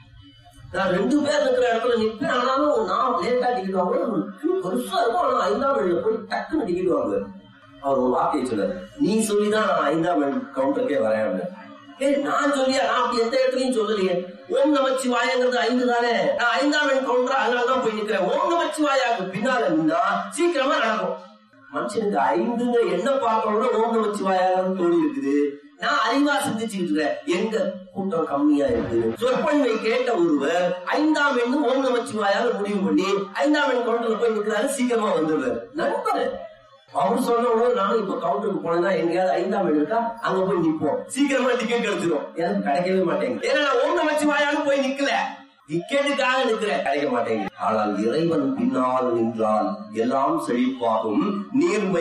நான் ரெண்டு பேர் இருக்கிற இடத்துல நிப்பேன் ஆனாலும் நான் லேட்டா டிக்கெட் வாங்குவேன் ஒரு queue பெருசா இருக்கும் ஆனா ஐந்தாம் வழியில போய் டக்குன்னு டிக்கெட் வாங்குவேன் அவர் ஒரு வார்த்தையை சொன்னார் நீ சொல்லிதான் நான் ஐந்தாம் வழி கவுண்டருக்கே வரேன் அப்படின்னு. ஏய் நான் சொல்லியா நான் அப்படி எந்த இடத்துலயும் சொல்லலையே ஓம் நமச்சிவாயங்கிறது ஐந்து தானே நான் ஐந்தாம் எண் கவுண்டர் அதனாலதான் போய் நிக்கிறேன் ஓம் நமச்சிவாயாக்கு பின்னால நின்னா சீக்கிரமா நடக்கும் மனுஷனுக்கு ஐந்துங்கிற என்ன பார்க்கணும்னா ஓம் நமச்சிவாயான்னு தோணி இருக்குது நான் அறிவா சிந்திச்சுக்கிட்டு இருக்கேன் எங்க கூட்டம் கம்மியா இருக்கு சொற்பொழிவை கேட்ட ஒருவர் ஐந்தாம் எண்ணு ஓம் நமச்சிவாயான்னு முடிவு பண்ணி ஐந்தாம் எண் கவுண்டர்ல போய் நிக்கிறாரு சீக்கிரமா வந்துடுறாரு நண்பர் அவரு சொன்ன உடனே நானும் இப்ப கவுண்டருக்கு போனேன்னா எங்கேயாவது ஐந்தாம் எண் இருக்கா அங்க போய் நிப்போம் சீக்கிரமா டிக்கெட் கிடைச்சிரும் எனக்கு கிடைக்கவே மாட்டேங்குது ஏன்னா நான் ஓம் நமச்சிவாயான்னு போய் நிக்கல டிக்கெட்டுக்காக நிக்கிறேன் கிடைக்க மாட்டேங்குது ஆனால் இறைவன் பின்னால் நின்றால் எல்லாம் செழிப்பாகும் நீர்மை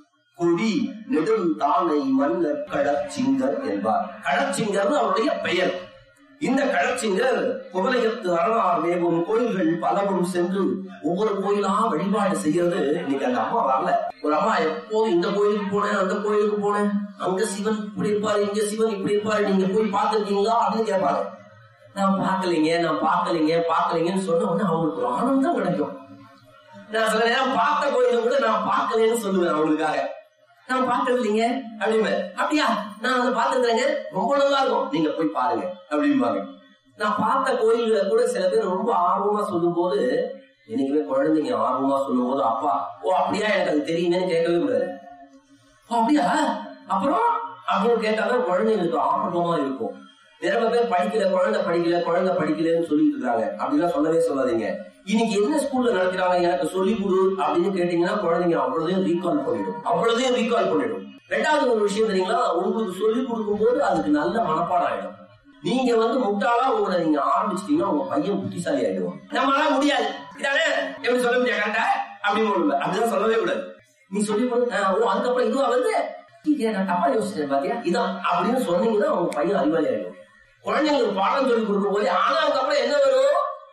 கொடி நெடுந்தானை மன்னர் கடற்சிங்கர் என்பார் கடற்சிங்கர் அவருடைய பெயர் இந்த கடற்சிங்கர் குவலயத்து அரணார் மேவும் கோயில்கள் பலவும் சென்று ஒவ்வொரு கோயிலா வழிபாடு செய்யறது இன்னைக்கு அந்த அம்மா வரல ஒரு அம்மா எப்போதும் இந்த கோயிலுக்கு போனேன் அந்த கோயிலுக்கு போனேன் அங்க சிவன் இப்படி இருப்பாரு இங்க சிவன் இப்படி இருப்பாரு நீங்க போய் பார்த்திருக்கீங்களா அப்படின்னு கேட்பாங்க நான் பார்க்கலைங்க நான் பார்க்கலைங்க பார்க்கலைங்கன்னு சொன்ன உடனே அவங்களுக்கு ஒரு ஆனந்தம் கிடைக்கும் நான் சில நேரம் பார்த்த கோயில கூட நான் பார்க்கலன்னு சொல்லுவேன் அவங்களுக்காக நான் பார்த்தது இல்லைங்க அப்படின்னு அப்படியா நான் வந்து பார்த்துக்கிறேங்க ரொம்ப நல்லா இருக்கும் நீங்க போய் பாருங்க அப்படிம்பாங்க நான் பார்த்த கோயில்களை கூட சில பேர் ரொம்ப ஆர்வமா சொல்லும் போது என்னைக்குமே குழந்தைங்க ஆர்வமா சொல்லும் போது அப்பா ஓ அப்படியா எனக்கு அது தெரியுமேன்னு கேட்கவே கூடாது "ஓ, அப்படியா அப்புறம் அப்படின்னு கேட்டாதான் குழந்தைங்களுக்கு ஆர்வமா இருக்கும் நிறைய பேர் படிக்கல குழந்தை படிக்கல குழந்தை படிக்கலன்னு சொல்லிட்டு இருக்காங்க அப்படிலாம் சொல்லவே சொல்லாதீங்க இன்னைக்கு என்ன ஸ்கூல்ல நடக்கிறாங்க எனக்கு சொல்லி கொடு அப்படின்னு கேட்டீங்கன்னா குழந்தைங்க அவ்வளவுதையும் ரீகால் பண்ணிடும் அவ்வளவுதையும் ரீகால் பண்ணிடும் ரெண்டாவது ஒரு விஷயம் தெரியுங்களா உங்களுக்கு சொல்லி கொடுக்கும் போது அதுக்கு நல்ல மனப்பாடம் ஆயிடும் நீங்க வந்து முட்டாளா உங்களை நீங்க ஆரம்பிச்சிட்டீங்கன்னா உங்க பையன் புத்திசாலி ஆயிடுவான் நம்மளால முடியாது இதானே எப்படி சொல்ல முடியாது கரெக்டா அப்படின்னு ஒண்ணு அப்படிதான் சொல்லவே கூடாது நீ சொல்லி கொடு ஆ, ஓ அதுக்கப்புறம் இதுவா வந்து இதை நான் தப்பா யோசிச்சேன் பாத்தியா இதான் அப்படின்னு சொன்னீங்கன்னா உங்க பையன் அறிவாளி ஆயிடும் குழந்தைங்களுக்கு பாடம் சொல்லி கொடுக்கும் போது ஆனா அதுக்கப்புறம் என்ன வரும்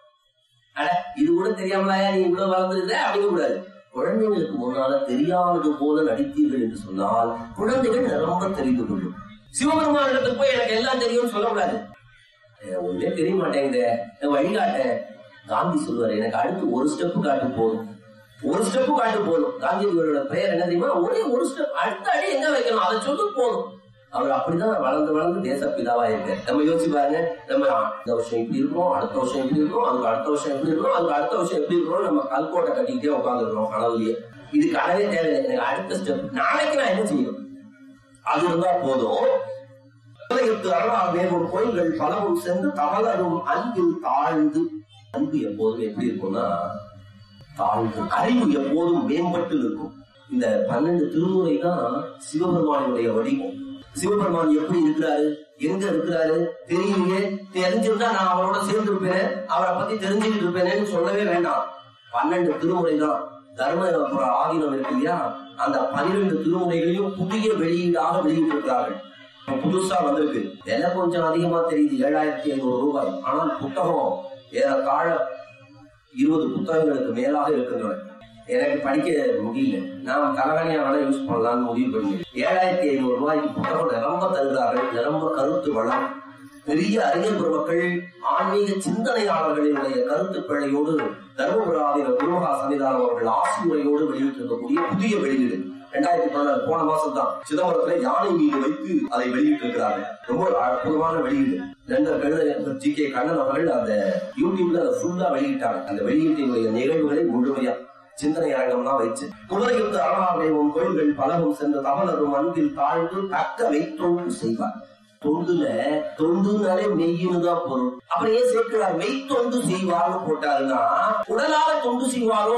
அட இது கூட தெரியாமலாயா நீ இவ்வளவு வளர்ந்துருக்க அப்படிங்க கூடாது குழந்தைங்களுக்கு முன்னால தெரியாதது போல நடித்தீர்கள் என்று சொன்னால் குழந்தைகள் ரொம்ப தெரிந்து கொள்ளும் சிவபெருமானிடத்துக்கு போய் எனக்கு எல்லாம் தெரியும்னு சொல்லக்கூடாது எனக்கு ஒண்ணுமே தெரிய மாட்டேங்குது நான் வழிகாட்டேன் காந்தி சொல்லுவாரு எனக்கு அடுத்து ஒரு ஸ்டெப் காட்டு போதும் ஒரு ஸ்டெப் காட்டு போதும் காந்திஜியோட பெயர் என்ன தெரியுமா ஒரே ஒரு ஸ்டெப் அடுத்த அடி எங்க வைக்கணும் அதை சொல்லு போதும் அவர் அப்படிதான் வளர்ந்து வளர்ந்து தேசப்பிதாவா இருக்காரு நம்ம யோசிச்சு பாருங்க நம்ம இந்த வருஷம் இப்படி இருக்கோம் அடுத்த வருஷம் இப்படி இருக்கும் அதுக்கு அடுத்த வருஷம் எப்படி இருக்கும் அதுக்கு அடுத்த வருஷம் எப்படி இருக்கும் நம்ம கல்கோட்டை கட்டிக்கிட்டே உட்காந்துருக்கோம் கனவுலயே இது கனவே தேவையில்லை எனக்கு அடுத்த ஸ்டெப் நாளைக்கு நான் என்ன செய்யணும் அது இருந்தா போதும் உலகத்து அருளால் மேலும் கோயில்கள் பலவும் சென்று தவளரும் அன்பில் தாழ்ந்து அன்பு எப்போதும் எப்படி இருக்கும்னா தாழ்ந்து அறிவு எப்போதும் மேம்பட்டு இருக்கும் இந்த பன்னெண்டு திருமுறை தான் சிவபெருமானுடைய வடிவம் சிவபெருமான் எப்படி இருக்கிறாரு எங்க இருக்கிறாரு தெரியலையே தெரிஞ்சிருந்தா நான் அவரோட சேர்ந்து இருப்பேன் அவரை பத்தி தெரிஞ்சுக்கிட்டு இருப்பேனேன்னு சொல்லவே வேண்டாம் பன்னெண்டு திருமுறை தான் தர்மபுர ஆதீனம் இருக்கு இல்லையா அந்த பன்னிரண்டு திருமுறைகளையும் புதிய வெளியீடாக வெளியிட்டிருக்கிறார்கள் இப்ப புதுசா வந்திருக்கு விலை கொஞ்சம் அதிகமா தெரியுது ஏழாயிரத்தி ஐநூறு ரூபாய் ஆனால் புத்தகம் ஏறத்தாழ இருபது புத்தகங்களுக்கு மேலாக இருக்கின்றன எனக்கு படிக்க முடியல நான் கலகனியா வேலை யூஸ் பண்ணலாம்னு முடிவு பண்ணி ஏழாயிரத்தி ஐநூறு ரூபாய்க்கு புத்தகம் நிரம்ப தருகிறார்கள் நிரம்ப கருத்து வளம் பெரிய அறிஞர் பெருமக்கள் ஆன்மீக சிந்தனையாளர்களினுடைய கருத்து பிழையோடு தர்மபுர ஆதீன குருமகா சன்னிதானம் அவர்கள் ஆசிரியரையோடு வெளியிட்டிருக்கக்கூடிய புதிய வெளியீடு ரெண்டாயிரத்தி பதினாறு போன மாசம் தான் சிதம்பரத்துல யானை மீது வைத்து அதை வெளியிட்டிருக்கிறார்கள் ரொம்ப ஒரு அற்புதமான வெளியீடு நண்பர் கண்ணன் ஜி கே கண்ணன் அவர்கள் அந்த யூடியூப்ல அதை ஃபுல்லா வெளியிட்டாங்க அந்த வெளியீட்டினுடைய நிகழ்வுகளை முழுமையா சிந்தனை அரங்கம் தான் வச்சு குமரயுத்த அரணாலயம் கோயில்கள் பலவும் சென்று தவளரும் அன்பில் தாழ்ந்து தக்க வைத்தொண்டு செய்வார் தொண்டுல தொண்டுனாலே மெய்யின்னு தான் பொருள் அப்புறம் ஏன் சேர்க்கிறார் மெய்த்தொண்டு செய்வார்னு போட்டாருன்னா உடலால தொண்டு செய்வாரோ